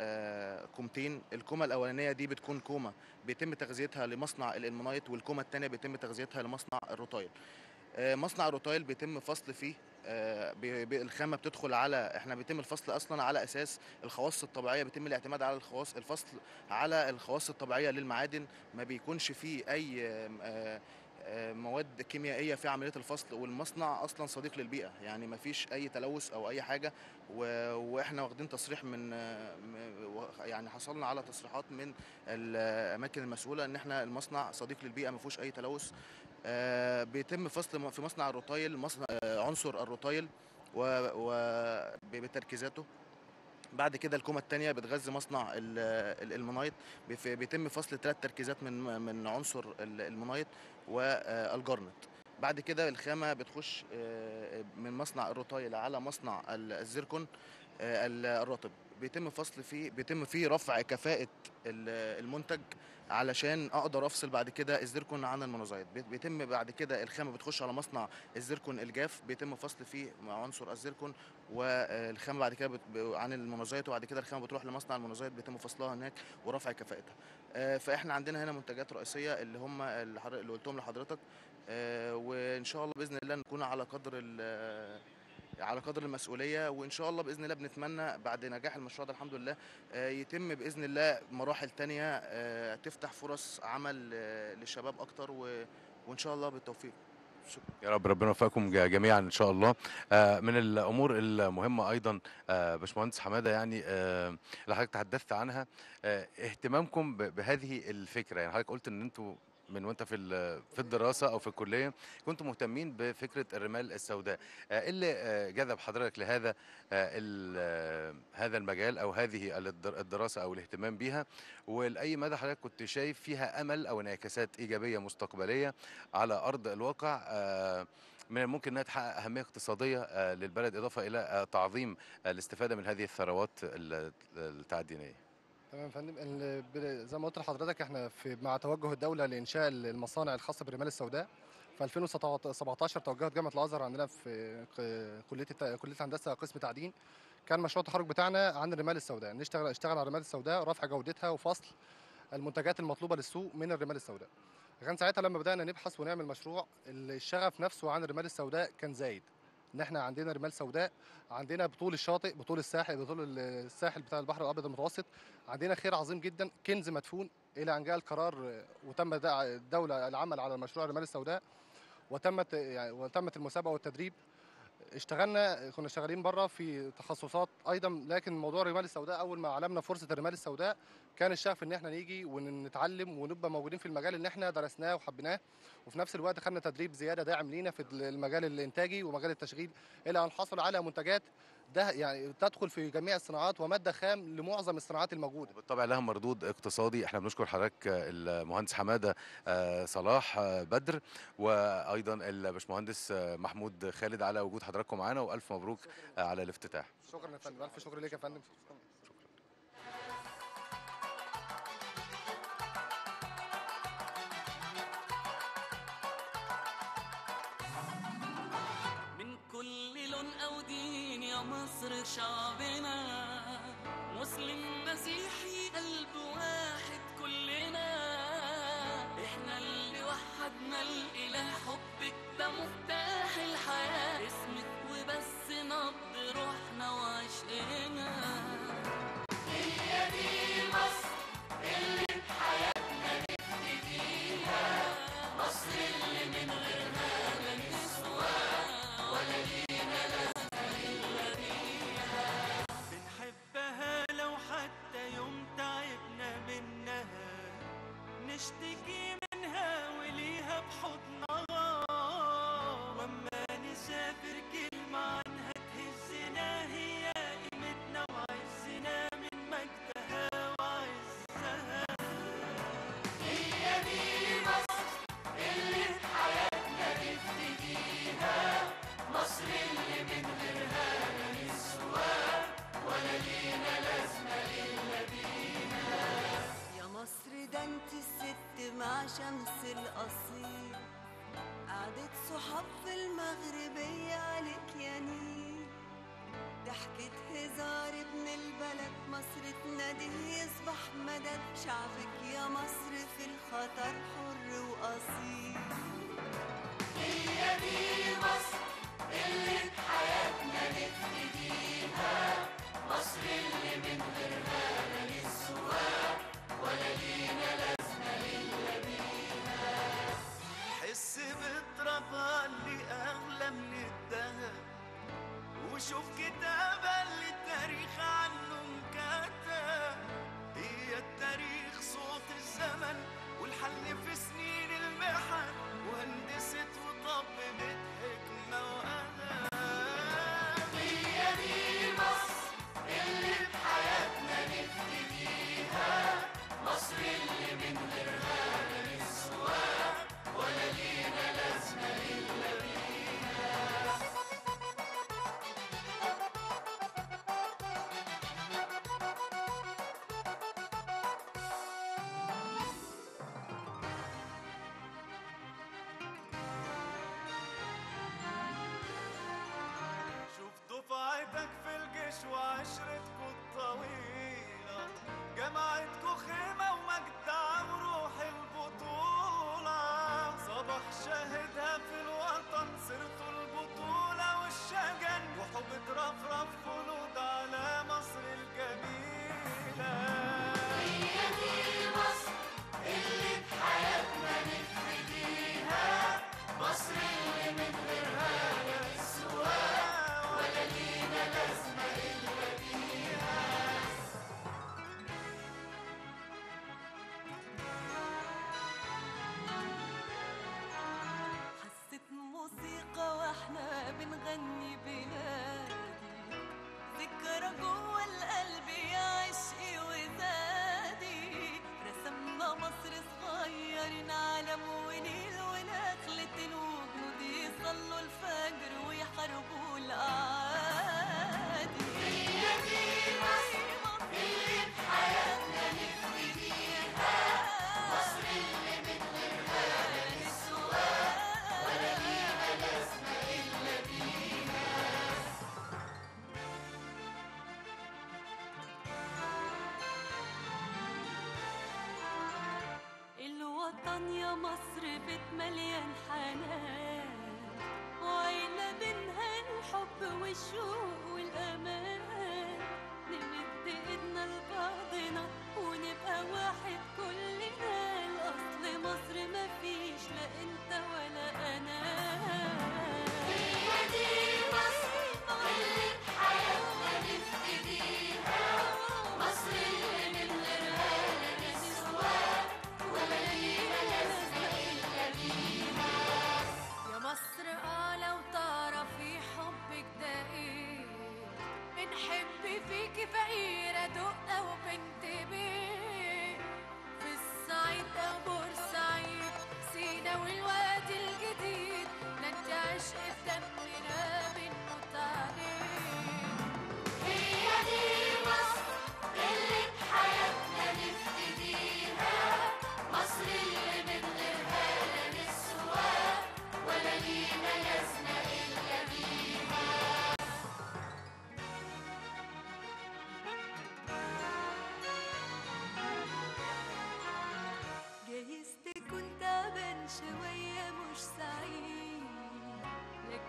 آه، كومتين الكومه الاولانيه دي بتكون كومه بيتم تغذيتها لمصنع الالمونايت والكومه الثانيه بيتم تغذيتها لمصنع الروتايل آه، مصنع الروتايل بيتم فصل فيه آه، بي- بي- الخامه بتدخل على احنا بيتم الفصل اصلا على اساس الخواص الطبيعيه بيتم الاعتماد على الخواص الفصل على الخواص الطبيعيه للمعادن ما بيكونش فيه اي آم، آه، آه، مواد كيميائيه في عمليه الفصل والمصنع اصلا صديق للبيئه يعني ما فيش اي تلوث او اي حاجه و- واحنا واخدين تصريح من آه، م- و- يعني حصلنا على تصريحات من الاماكن المسؤوله ان احنا المصنع صديق للبيئه ما فيهوش اي تلوث آه، بيتم فصل م- في مصنع الروتايل مصنع آه، عنصر الروتايل و- و- ب- بتركيزاته بعد كده الكومه الثانيه بتغذي مصنع ال- الالمونايت بيف- بيتم فصل ثلاث تركيزات من من عنصر ال- المونايت والجرنت بعد كده الخامه بتخش آه، من مصنع الروتايل على مصنع ال- الزيركون آه، ال- الرطب بيتم فصل فيه بيتم فيه رفع كفاءه ال- المنتج علشان اقدر افصل بعد كده الزيركون عن المونوزايت بيت- بيتم بعد كده الخامه بتخش على مصنع الزيركون الجاف بيتم فصل فيه مع عنصر الزيركون والخامه بعد كده بت... ب- عن المونوزايت وبعد كده الخامه بتروح لمصنع المونوزايت بيتم فصلها هناك ورفع كفاءتها آه، فاحنا عندنا هنا منتجات رئيسيه اللي هم اللي, حضر... اللي قلتهم لحضرتك آه، وان شاء الله باذن الله نكون على قدر ال... على قدر المسؤوليه وان شاء الله باذن الله بنتمنى بعد نجاح المشروع ده الحمد لله آه، يتم باذن الله مراحل تانية آه، تفتح فرص عمل آه، للشباب اكتر و... وان شاء الله بالتوفيق شكرا يا رب ربنا يوفقكم ج- جميعا ان شاء الله آه، من الامور المهمه ايضا آه، باشمهندس حماده يعني آه، اللي حضرتك تحدثت عنها آه، اهتمامكم ب- بهذه الفكره يعني حضرتك قلت ان انتوا من وانت في ال- في الدراسه او في الكليه كنتوا مهتمين بفكره الرمال السوداء آه، ايه اللي آه، جذب حضرتك لهذا آه، ال- آه، هذا المجال او هذه الدر- الدراسه او الاهتمام بيها ولاي مدى حضرتك كنت شايف فيها امل او انعكاسات ايجابيه مستقبليه على ارض الواقع آه، من الممكن انها تحقق اهميه اقتصاديه آه، للبلد اضافه الى آه، تعظيم آه، الاستفاده من هذه الثروات ال- التعدينيه تمام يا فندم ال- ب- زي ما قلت لحضرتك احنا في مع توجه الدوله لانشاء المصانع الخاصه بالرمال السوداء في 2017 توجهت جامعه الازهر عندنا في ق- كليه الت- كليه الهندسه قسم تعدين كان مشروع التخرج بتاعنا عن الرمال السوداء نشتغل اشتغل على الرمال السوداء رفع جودتها وفصل المنتجات المطلوبه للسوق من الرمال السوداء كان ساعتها لما بدانا نبحث ونعمل مشروع الشغف نفسه عن الرمال السوداء كان زايد ان احنا عندنا رمال سوداء عندنا بطول الشاطئ بطول الساحل بطول الساحل بتاع البحر الابيض المتوسط عندنا خير عظيم جدا كنز مدفون الى ان جاء القرار آه، وتم دع- الدوله العمل على مشروع الرمال السوداء وتمت يعني وتمت المسابقه والتدريب اشتغلنا كنا شغالين بره في تخصصات ايضا لكن موضوع الرمال السوداء اول ما علمنا فرصه الرمال السوداء كان الشغف ان احنا نيجي ونتعلم ونبقى موجودين في المجال اللي احنا درسناه وحبيناه وفي نفس الوقت خدنا تدريب زياده داعم لينا في المجال الانتاجي ومجال التشغيل الى ان حصل على منتجات ده يعني تدخل في جميع الصناعات وماده خام لمعظم الصناعات الموجوده بالطبع لها مردود اقتصادي احنا بنشكر حضرتك آه، المهندس حماده آه، صلاح آه، بدر وايضا الباشمهندس آه، محمود خالد على وجود حضراتكم معانا والف مبروك آه، على الافتتاح شكرا يا فندم الف شكر ليك يا فندم من كل لون أو دين يا مصر شعبنا مسلم مسيحي قلب واحد كلنا احنا اللي وحدنا الاله حبك ده مفتاح الحياه اسمك وبس نبض روحنا وعشقنا هي دي مصر اللي بحياتنا نبتديها مصر اللي من غيرها لا نسوى ولا لينا لازمه الا بيها بنحبها لو حتى يوم تعبنا منها نشتكي منها وليها بحضنها واما نسافر كلمة عنها تهزنا هي قيمتنا وعزنا من مجدها وعزها هي دي مصر اللي بحياتنا نبتديها مصر اللي من غيرها لا نسوى ولا لينا لازمة إلا بيها يا مصر ده انت الست مع شمس الأصيل قعدة صحاب في المغربية عليك يا نيل ضحكة هزار ابن البلد مصر تناديه يصبح مدد شعبك يا مصر في الخطر حر وأصيل هي دي مصر اللي بحياتنا نبتديها مصر اللي من غيرها لا نسوى ولا لينا لازمة إلا بيها حس بترابها اللي أغلى من الذهب وشوف كتابة اللي التاريخ عنه انكتب هي التاريخ صوت الزمن والحل في سنين المحن وهندست وطببت حكمة وأدب هي دي مصر اللي بحياتنا نبتديها مصر اللي من غيرها لا نسوى ولا لينا لازمة إلا بيها شوف دفعتك في الجيش وعشرتكوا الطويلة جمعتكوا خيمة ومجدع وروح البطولة صباح شاهدها في الوطن سيرته البطولة والشجن وحب ترفرف خلود على مصر الجميلة هي دي مصر اللي بحياتنا نبتديها مصر اللي من غيرها لا نسوى ولا لينا لازمة إلا بيها حسيت موسيقى واحنا بنغني بلادي ذكرى جوه القلب يا عشقي وزادي رسمنا مصر صغيرين علم ونيل ونخلة وجنود يصلوا الفجر ويحاربوا الأعادي هي دي مصر اللي بحياتنا نبتديها مصر اللي من غيرها لا نسوى ولا لينا لازمة إلا بيها الوطن يا مصر بيت مليان حنان وعيلة بينها الحب والشوق والأمان نمد ايدنا لبعضنا ونبقى واحد كلنا الأصل مصر مفيش لا انت ولا أنا هي دي مصر اللي بحياتنا نبتديها مصر اللي من غيرها لا نسوى ولا لينا لازمة إلا بيها يا مصر اه لو تعرفي حبك ده ايه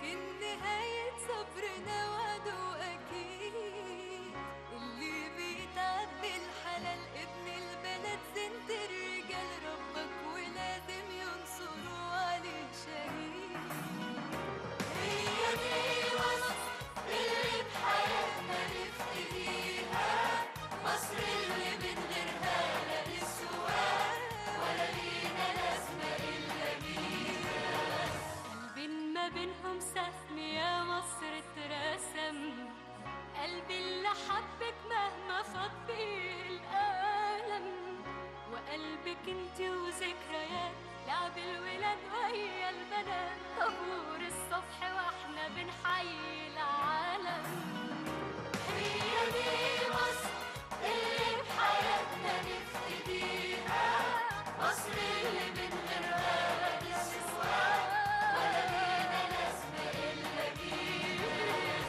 النهاية صبرنا وعده أكيد اللي بيتعب بالحلال ابن البلد زنت الرجال ربك ولازم ينصروا عليه شهيد هي دي مصر اللي بحياتنا نفتديها مصر اللي من غيرها لا نسواها ولا لينا لازمة إلا بيها قلبي ما بينهم سهم يا مصر اترسم قلبي اللي حبك مهما فاض بيه الألم وقلبك انت وذكريات لعب الولاد ويا البنات طابور الصبح واحنا بنحيي العالم هي دي مصر اللي بحياتنا نفتديها مصر اللي من غيرها لا نسواها ولا لينا لازمة إلا بيها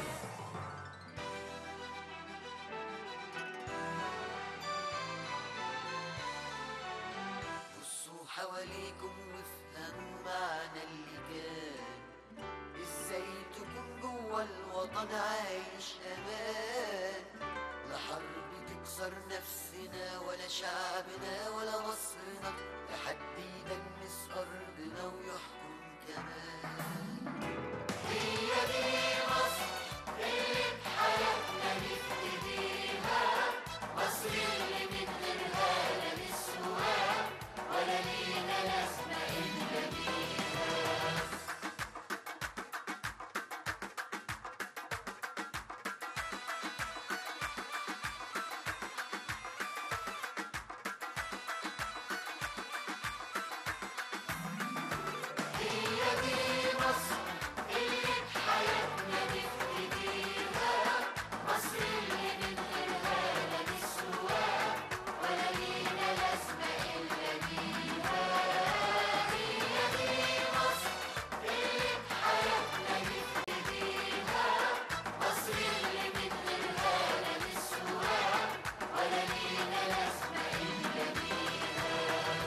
بصوا حواليكم وافهموا معنى اللي كان ازاي تكون جوا الوطن عايش امان لا حرب تكسر نفسنا ولا شعبنا ولا مصرنا لحد يدنس ارضنا ويحكم كمان هي دي مصر اللي بحياتنا نفتديها مصر اللي من غيرها لا نسواها ولا لينا لازمة إلا بيها هي دي مصر اللي بحياتنا نفتديها مصر اللي من غيرها لا نسواها ولا لينا لازمة إلا بيها هي دي مصر اللي بحياتنا نفتديها مصر اللي من غيرها لا نسواها ولا لينا لازمة إلا بيها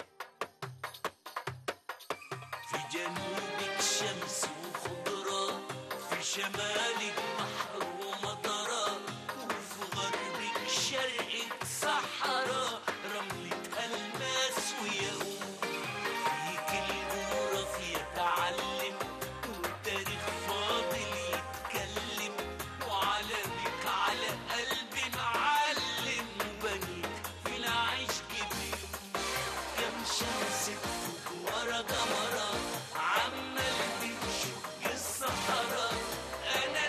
في جنوبك شمس وخضرة في شمالك بحر ومطرة وفي غربك شرقك صحراء رملة ألماس وياقوت فيك الجغرافيا يتعلم والتاريخ فاضل يتكلم وعلمك على قلبي معلم وبنيت في العيش كبير كم شمس تفوت ورا قمرة عمال بتشق الصحراء انا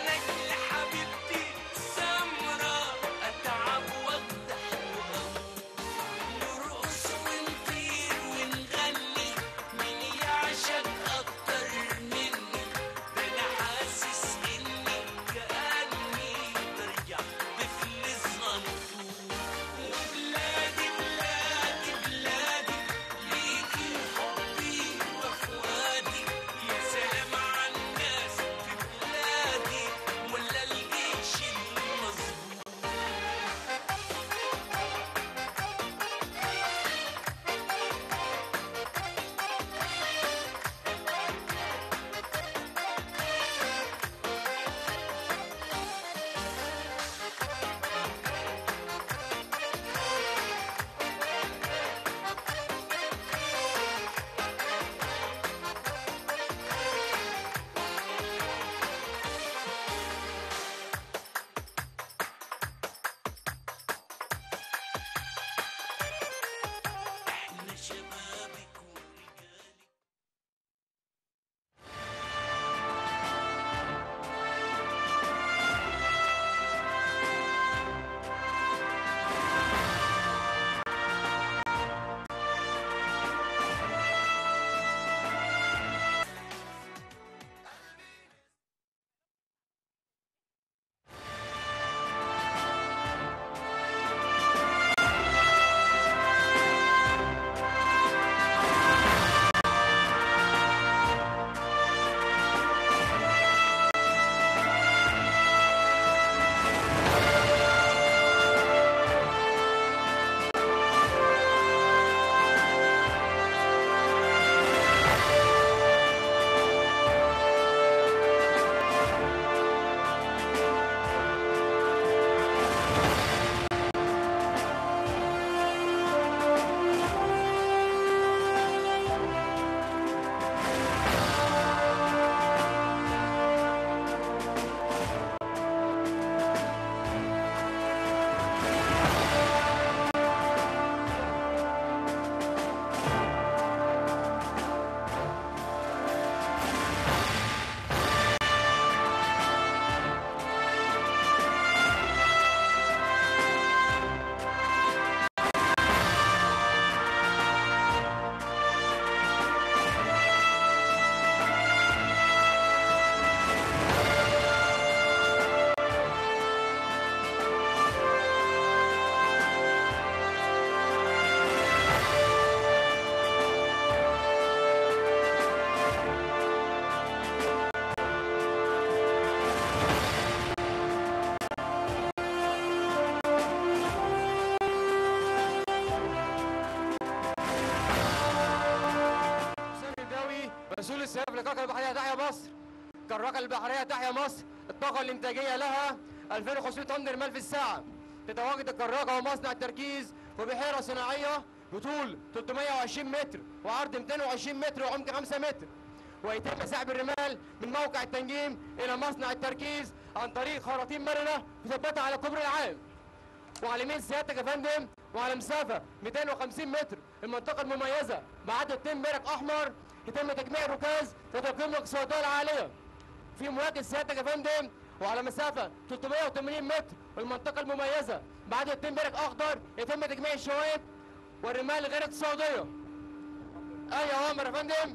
مسؤول السيارة في الكركة البحرية تحيا مصر الكركة البحرية تحيا مصر الطاقة الإنتاجية لها 2500 طن رمال في الساعة تتواجد الكراكة ومصنع التركيز وبحيرة صناعية بطول 320 متر وعرض 220 متر وعمق 5 متر ويتم سحب الرمال من موقع التنجيم إلى مصنع التركيز عن طريق خراطيم مرنة مثبتة على كوبري العام وعلى يمين سيادتك يا فندم وعلى مسافة 250 متر المنطقة المميزة بعد التم مرق أحمر يتم تجميع الركاز لتقييم الاقتصادية العالية في مواجهة سيادتك يا فندم وعلى مسافة 380 متر المنطقة المميزة بعد التم مرق أخضر يتم تجميع الشوايب والرمال غير اقتصادية أي أوامر يا فندم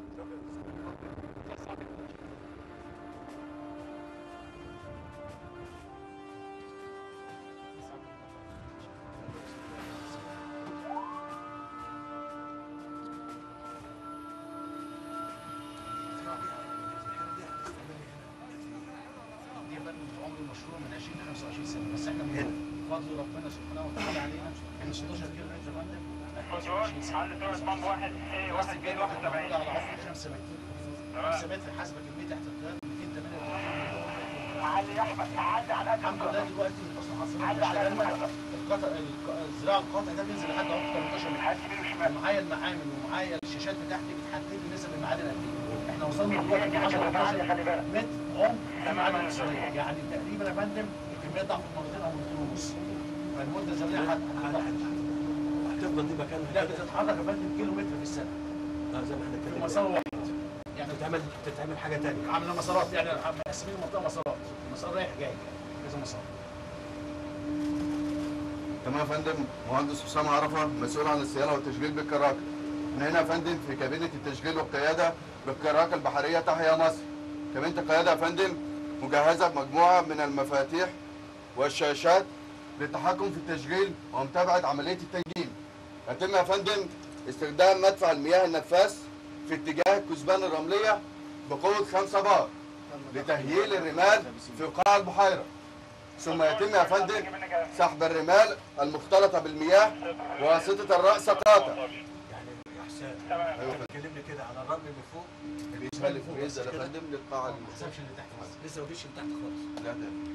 دي بقى من عمر المشروع من 20 ل 25 سنه بس احنا من فضل ربنا سبحانه وتعالى علينا احنا 16 كيلو متر يا فندم 25 سنه عندي سرعه واحد بس الجاي واحد موجود على عمق 5 متر 5 متر حسب كميه تحت القيام 238 علي يا احمد عدى على الحمد لله دلوقتي اصلا حصلنا القطع الزراعه القاطع ده بينزل لحد عمق 18 متر ومعايا المعامل ومعايا الشاشات بتاعتي بتحدد لي نسب المعادن قد ايه احنا وصلنا دلوقتي ل 10 12 متر عمق في معادن اقتصاديه يعني تقريبا يا فندم الكميه ضعف مرتين او مرتين ونص فالمده الزمنيه هتفضل دي مكانها لا بتتحرك يا فندم كيلو متر في السنه زي ما احنا كده في مسار واحد يعني بتتعمل بتتعمل حاجه ثانيه عامله مسارات يعني مقسمين المنطقه مسارات مسار رايح جاي كذا مسار تمام يا فندم مهندس حسام عرفه مسؤول عن الصيانه والتشغيل بالكراكه احنا هنا يا فندم في كابينه التشغيل والقياده بالكراكه البحريه تحيا مصر كابينه القياده يا فندم مجهزه بمجموعه من المفاتيح والشاشات للتحكم في التشغيل ومتابعه عمليه التنجيم يتم يا فندم استخدام مدفع المياه النفاث في اتجاه الكثبان الرمليه بقوه 5 بار لتهييل الرمال في قاع البحيره ثم يتم يا فندم سحب الرمال المختلطة بالمياه بواسطة الرأس قاطع ايوه كلمني كده على الرمل اللي فوق بالنسبة للفريزر يا فندم للقاع ما حسبش اللي تحت بس لسه ما جيش اللي تحت خالص لا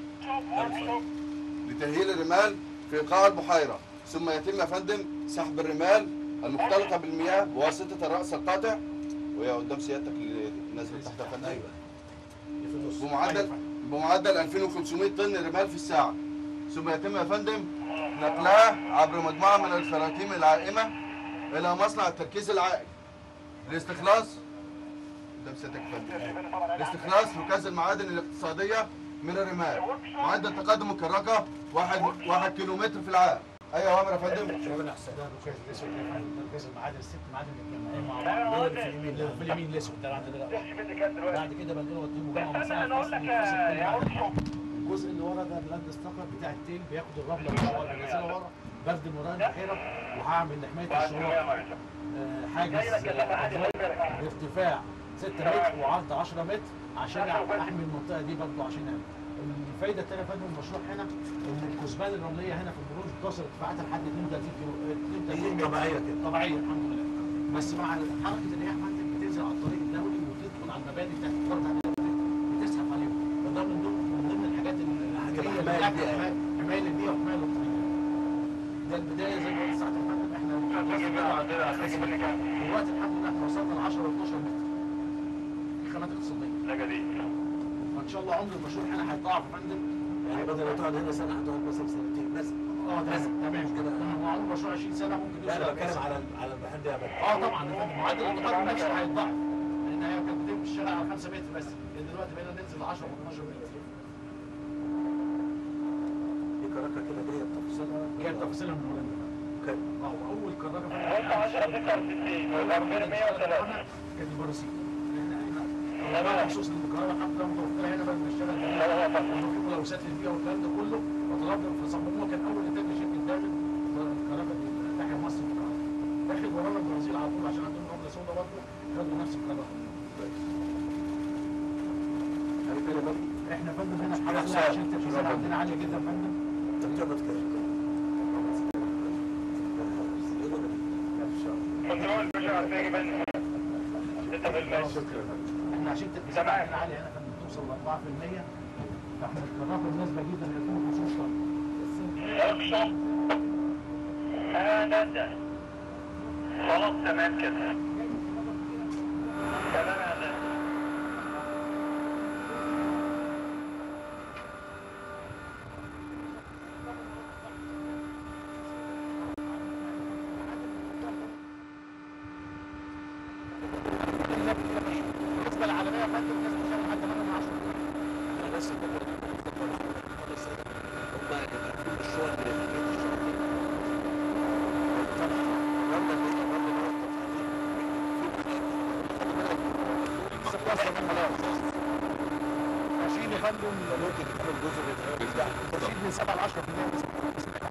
ده لتهييل الرمال في قاع البحيرة ثم يتم يا فندم سحب الرمال المختلطة بالمياه بواسطة الرأس القاطع وهي قدام سيادتك اللي نازلة تحت يا فندم بمعدل بمعدل 2500 طن رمال في الساعة ثم يتم يا فندم نقلها عبر مجموعة من الخراطيم العائمة إلى مصنع التركيز العائم لاستخلاص قدام سيادتك يا فندم لاستخلاص ركاز المعادن الاقتصادية من الرمال معدل تقدم الكراكة واحد واحد كيلو متر في العام أي أوامر يا فندم؟ شغل احسن ده الركاز الاسود ده يا فندم ركاز المعادن الست معادن متجمعين مع بعض ده اللي في اليمين ده في اليمين الاسود ده عندنا ده بعد كده بنقله وديه مجمع مساحه فصل يفصل كل معدن الجزء اللي ورا ده اللاند ستاكر بتاع التيل بياخد الرمله اللي ورا بينزلها ورا بردم وراء البحيره وهعمل لحمايه الشراع آه، حاجز آه، بارتفاع 6 متر وعرض 10 متر عشان احمي المنطقه دي برضه عشان أعمل. الفايده الثانيه فندم المشروع هنا ان الكثبان الرمليه هنا في البروج بتوصل ارتفاعاتها لحد 32 كيلو 32 متر طبيعيه كده طبيعيه الحمد لله بس مع حركه الرياح فندم بتنزل على الطريق الدولي وتدخل على المباني بتاعت الارض بتزحف عليهم فده من ضمن من ضمن الحاجات اللي هي اللي بتاعت حمايه البيئه وحمايه الوطنيه ده البدايه زي ما قلت ساعه الفندم احنا دلوقتي الحمد لله احنا وصلنا ل 10 و 12 متر في خامات اقتصاديه لا جديد وان شاء الله عمر المشروع هنا هيتضاعف يا فندم يعني بدل ما تقعد هنا سنه هتقعد مثلا سنتين بس اه لازم تمام كده هو عمر المشروع 20 سنه ممكن لا يوصل انا 40 بتكلم سنة. على على المحل ده يا باشا اه طبعا يا فندم معدل التقدم نفسه هيتضاعف لان هي كانت بتمشي في الشارع على 5 متر بس لان دلوقتي بقينا ننزل ل 10 و 12 متر دي كراكه كده جايه بتفصيلها جايه بتفصيلها من هولندا كان اه واول كراكه كانت البرازيل احنا احنا مخصوص للكهرباء الحمد لله متوفره هنا بقى بنشتغل فيها ونشوف لو سات البيئه والكلام ده كله وطلبنا فصمموها كان اول انتاج لشركه داخل الكهرباء دي ناحيه مصر الكهرباء داخل ورانا البرازيل على طول عشان عندهم عمله سوداء برضه خدوا نفس الكهرباء احنا فندم هنا الحمد لله عشان التجهيزات عندنا عاليه جدا يا فندم تجربه كده كنترول بشر هتلاقي بس 6% شكرا احنا عشان الزرع عندنا عالي هنا كان بتوصل ل 4% فاحنا اتطرفنا بنسبه جدا ل 2015 هذا خلاص تمام كده تمام يا هندسة. بالنسبه للعالميه يا فندم الناس بتشتغل لحد 8 من 10 انا بس بقول خالص هم الشغل ماشيين يا فندم ممكن يكون الجزء اللي ترشيد من 7 ل 10%